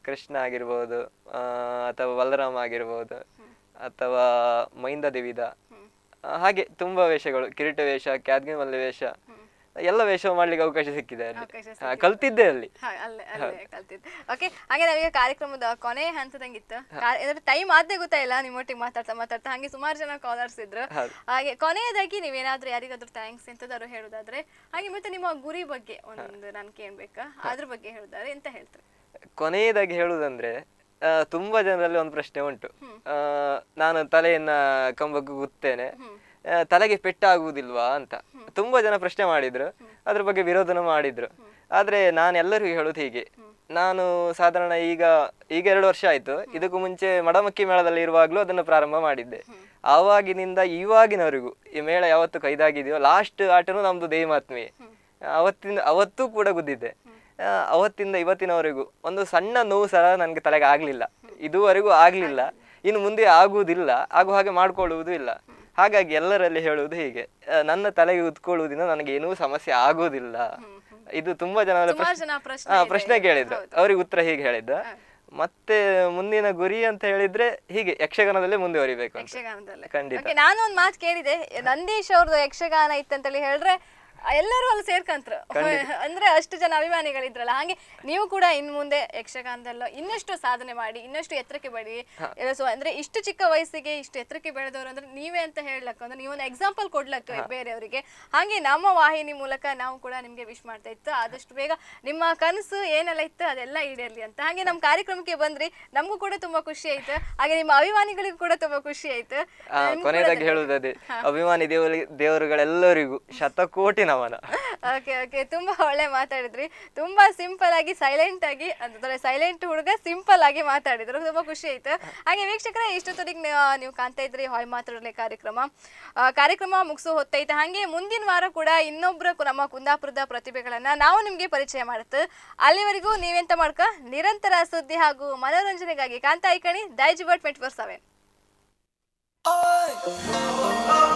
ಕೃಷ್ಣ ಆಗಿರ್ಬೋದು ಆ, ಅಥವಾ ಬಲರಾಮ ಆಗಿರ್ಬೋದು ಅಥವಾ ಮೈಂದ ದೇವಿದ ಆ, ಹಾಗೆ ತುಂಬಾ ವೇಷಗಳು ಕಿರೀಟ ವೇಷ ಕ್ಯಾದ್ಗಿಮಲ್ಲೆ ವೇಷ ಎಲ್ಲ ವೇಷ ಮಾಡ್ಲಿಕ್ಕೆ ಅವಕಾಶ ಸಿಕ್ಕಿದೆ ಅಲ್ಲಿ ಅವಕಾಶ ಹಾ, ಕಲ್ತಿದ್ದೆ ಅಲ್ಲಿ ಹಾ, ಅಲ್ಲೇ ಅಲ್ಲೇ ಕಲ್ತಿದ್ದು ಓಕೆ ಹಾಗೆ ನಾವೀಗ ಕಾರ್ಯಕ್ರಮದ ಕೊನೆ ಹಂತದಂಗಿತ್ತು ಟೈಮ್ ಆದ್ದೇ ಗೊತ್ತಾಯಿಲ್ಲ ನಿಮ್ಮೊಟ್ಟಿಗೆ ಮಾತಾಡ್ತಾ ಮಾತಾಡ್ತಾ ಹಾಗೆ ಸುಮಾರು ಜನ ಕಾಲರ್ಸ್ ಇದ್ರು ಹೌದು. ಹಾಗೆ ಕೊನೆಯದಾಗಿ ನೀವೇನಾದ್ರೂ ಯಾರಿಗಾದ್ರೂ ಥ್ಯಾಂಕ್ಸ್ ಎಂತದಾದ್ರು ಹೇಳುದಾದ್ರೆ ಹಾಗೆ ಮತ್ತೆ ನಿಮ್ಮ ಗುರಿ ಬಗ್ಗೆ ಒಂದು ನಾನು ಕೇಳ್ಬೇಕಾ ಅದ್ರ ಬಗ್ಗೆ ಹೇಳುದಾದ್ರೆ ಎಂತ ಹೇಳ್ತಾರೆ ಕೊನೆಯದಾಗಿ ಹೇಳುವುದಂದ್ರೆ ಆ, ತುಂಬಾ ಜನರಲ್ಲಿ ಒಂದು ಪ್ರಶ್ನೆ ಉಂಟು ಆ, ನಾನು ತಲೆಯನ್ನ ಕಂಬಕ್ಕೆ ಗುತ್ತೇನೆ ಆ, ತಲೆಗೆ ಪೆಟ್ಟಾಗುವುದಿಲ್ವಾ ಅಂತ ತುಂಬಾ ಜನ ಪ್ರಶ್ನೆ ಮಾಡಿದ್ರು ಅದ್ರ ಬಗ್ಗೆ ವಿರೋಧನ ಮಾಡಿದ್ರು ಆದ್ರೆ ನಾನು ಎಲ್ಲರಿಗೂ ಹೇಳೋದು ಹೀಗೆ ನಾನು ಸಾಧಾರಣ ಈಗ ಈಗ ಎರಡು ವರ್ಷ ಆಯ್ತು ಇದಕ್ಕೂ ಮುಂಚೆ ಮಡಮಕ್ಕಿ ಮೇಳದಲ್ಲಿ ಇರುವಾಗ್ಲೂ ಅದನ್ನು ಪ್ರಾರಂಭ ಮಾಡಿದ್ದೆ ಆವಾಗಿನಿಂದ ಇವಾಗಿನವರೆಗೂ ಈ ಮೇಳ ಯಾವತ್ತು ಕೈದಾಗಿದೆಯೋ ಲಾಸ್ಟ್ ಆಟನೂ ನಮ್ದು ದೇವಿಮಾತ್ಮಿ ಅವತ್ತಿಂದ ಅವತ್ತೂ ಕೂಡ ಗುದ್ದಿದ್ದೆ ಆ, ಅವತ್ತಿಂದ ಇವತ್ತಿನವರೆಗೂ ಒಂದು ಸಣ್ಣ ನೋವು ಸಹ ನನಗೆ ತಲೆಗೆ ಆಗ್ಲಿಲ್ಲ ಇದುವರೆಗೂ ಆಗ್ಲಿಲ್ಲ ಇನ್ನು ಮುಂದೆ ಆಗುವುದಿಲ್ಲ ಆಗೋ ಹಾಗೆ ಮಾಡ್ಕೊಳ್ಳುವುದೂ ಇಲ್ಲ ಹಾಗಾಗಿ ಎಲ್ಲರಲ್ಲಿ ಹೇಳುವುದು ಹೀಗೆ ಆ, ನನ್ನ ತಲೆಗೆ ಉತ್ಕೊಳ್ಳುವುದರಿಂದ ನನಗೆ ಏನೂ ಸಮಸ್ಯೆ ಆಗುವುದಿಲ್ಲ ಇದು ತುಂಬಾ ಜನ ಸುಮಾರು ಜನ ಪ್ರಶ್ನೆ ಹಾ ಇದೆ. ಪ್ರಶ್ನೆ ಕೇಳಿದ್ರು ಅವ್ರಿಗೆ ಉತ್ತರ ಹೀಗೆ ಹೇಳಿದ್ದ ಮತ್ತೆ ಮುಂದಿನ ಗುರಿ ಅಂತ ಹೇಳಿದ್ರೆ ಹೀಗೆ ಯಕ್ಷಗಾನದಲ್ಲೇ ಮುಂದುವರಿಬೇಕು ಅಂತ ಯಕ್ಷಗಾನದಲ್ಲೇ ಖಂಡಿತ ಓಕೆ ನಾನು ಒಂದು ಮಾತು ಕೇಳಿದೆ ನಂದೀಶ್ ಅವ್ರದ್ದು ಯಕ್ಷಗಾನ ಇತ್ತಂತೇಳಿ ಹೇಳಿದ್ರೆ ಎಲ್ಲರೂ ಅಲ್ಲಿ ಸೇರ್ಕಂತ್ರು ಅಂದ್ರೆ ಅಷ್ಟು ಜನ ಅಭಿಮಾನಿಗಳಿದ್ರಲ್ಲ ಹಾಗೆ ನೀವು ಕೂಡ ಇನ್ ಮುಂದೆ ಯಕ್ಷಗಾನದಲ್ಲ ಇನ್ನಷ್ಟು ಸಾಧನೆ ಮಾಡಿ ಇನ್ನಷ್ಟು ಎತ್ತರಕ್ಕೆ ಬೆಳಿ ಸೊ ಅಂದ್ರೆ ಇಷ್ಟು ಚಿಕ್ಕ ವಯಸ್ಸಿಗೆ ಇಷ್ಟು ಎತ್ತರಕ್ಕೆ ಬೆಳೆದವರು ಅಂದ್ರೆ ನೀವೇ ಅಂತ ಹೇಳಕ್ ಅಂದ್ರೆ ನೀವೊಂದು ಎಕ್ಸಾಂಪಲ್ ಕೊಡ್ಲಕ್ಕ ಬೇರೆಯವರಿಗೆ ಹಾಗೆ ನಮ್ಮ ವಾಹಿನಿ ಮೂಲಕ ನಾವು ಕೂಡ ನಿಮ್ಗೆ ವಿಶ್ ಮಾಡ್ತಾ ಇತ್ತು ಆದಷ್ಟು ಬೇಗ ನಿಮ್ಮ ಕನಸು ಏನೆಲ್ಲ ಇತ್ತು ಅದೆಲ್ಲ ಈಡೇರ್ಲಿ ಅಂತ ಹಾಗೆ ನಮ್ಮ ಕಾರ್ಯಕ್ರಮಕ್ಕೆ ಬಂದ್ರಿ ನಮಗೂ ಕೂಡ ತುಂಬಾ ಖುಷಿ ಆಯ್ತು ಹಾಗೆ ನಿಮ್ಮ ಅಭಿಮಾನಿಗಳಿಗೂ ಕೂಡ ತುಂಬಾ ಖುಷಿ ಆಯ್ತು ಆ, ನಿಮ್ಗೂ ಕೂಡ ಕೊನೆಯದಾಗಿ ಧನ್ಯವಾದ. ಹೇಳುವುದದೇ ಅಭಿಮಾನಿ ದೇವರಿ ದೇವರುಗಳೆಲ್ಲರಿಗೂ ಶತಕೋಟಿ ನಮನ ಓಕೆ ಓಕೆ ತುಂಬಾ ಒಳ್ಳೆ ಮಾತಾಡಿದ್ರಿ ತುಂಬಾ ಸಿಂಪಲ್ ಆಗಿ ಸೈಲೆಂಟ್ ಆಗಿ ಅಂದ್ರೆ ಸೈಲೆಂಟ್ ಹುಡುಗ ಸಿಂಪಲ್ ಆಗಿ ಮಾತಾಡಿದ್ರು ತುಂಬಾ ಖುಷಿ ಆಯ್ತು ಹಾಗೆ ವೀಕ್ಷಕರೇ ಇಷ್ಟೊತ್ತಿಗೆ ನೀವು ಕಾಣ್ತಾ ಇದ್ರಿ ಹಾಯ್ ಮಾತಾಡಲೆ ಕಾರ್ಯಕ್ರಮ ಆ, ಕಾರ್ಯಕ್ರಮ ಮುಗಿಸೋ ಹೊತ್ತೈತೆ ಹಾಗೆ ಮುಂದಿನ ವಾರ ಕೂಡ ಇನ್ನೊಬ್ರು ಕು- ನಮ್ಮ ಕುಂದಾಪುರದ ಪ್ರತಿಭೆಗಳನ್ನ ನಾವು ನಿಮ್ಗೆ ಪರಿಚಯ ಮಾಡುತ್ತೆ ಅಲ್ಲಿವರೆಗೂ ನೀವೆಂತ ಮಾಡ್ಕ ನಿರಂತರ ಸುದ್ದಿ ಹಾಗೂ ಮನೋರಂಜನೆಗಾಗಿ ಕಾಂತಾ ಐಕಣಿ Daijiworld twenty four seven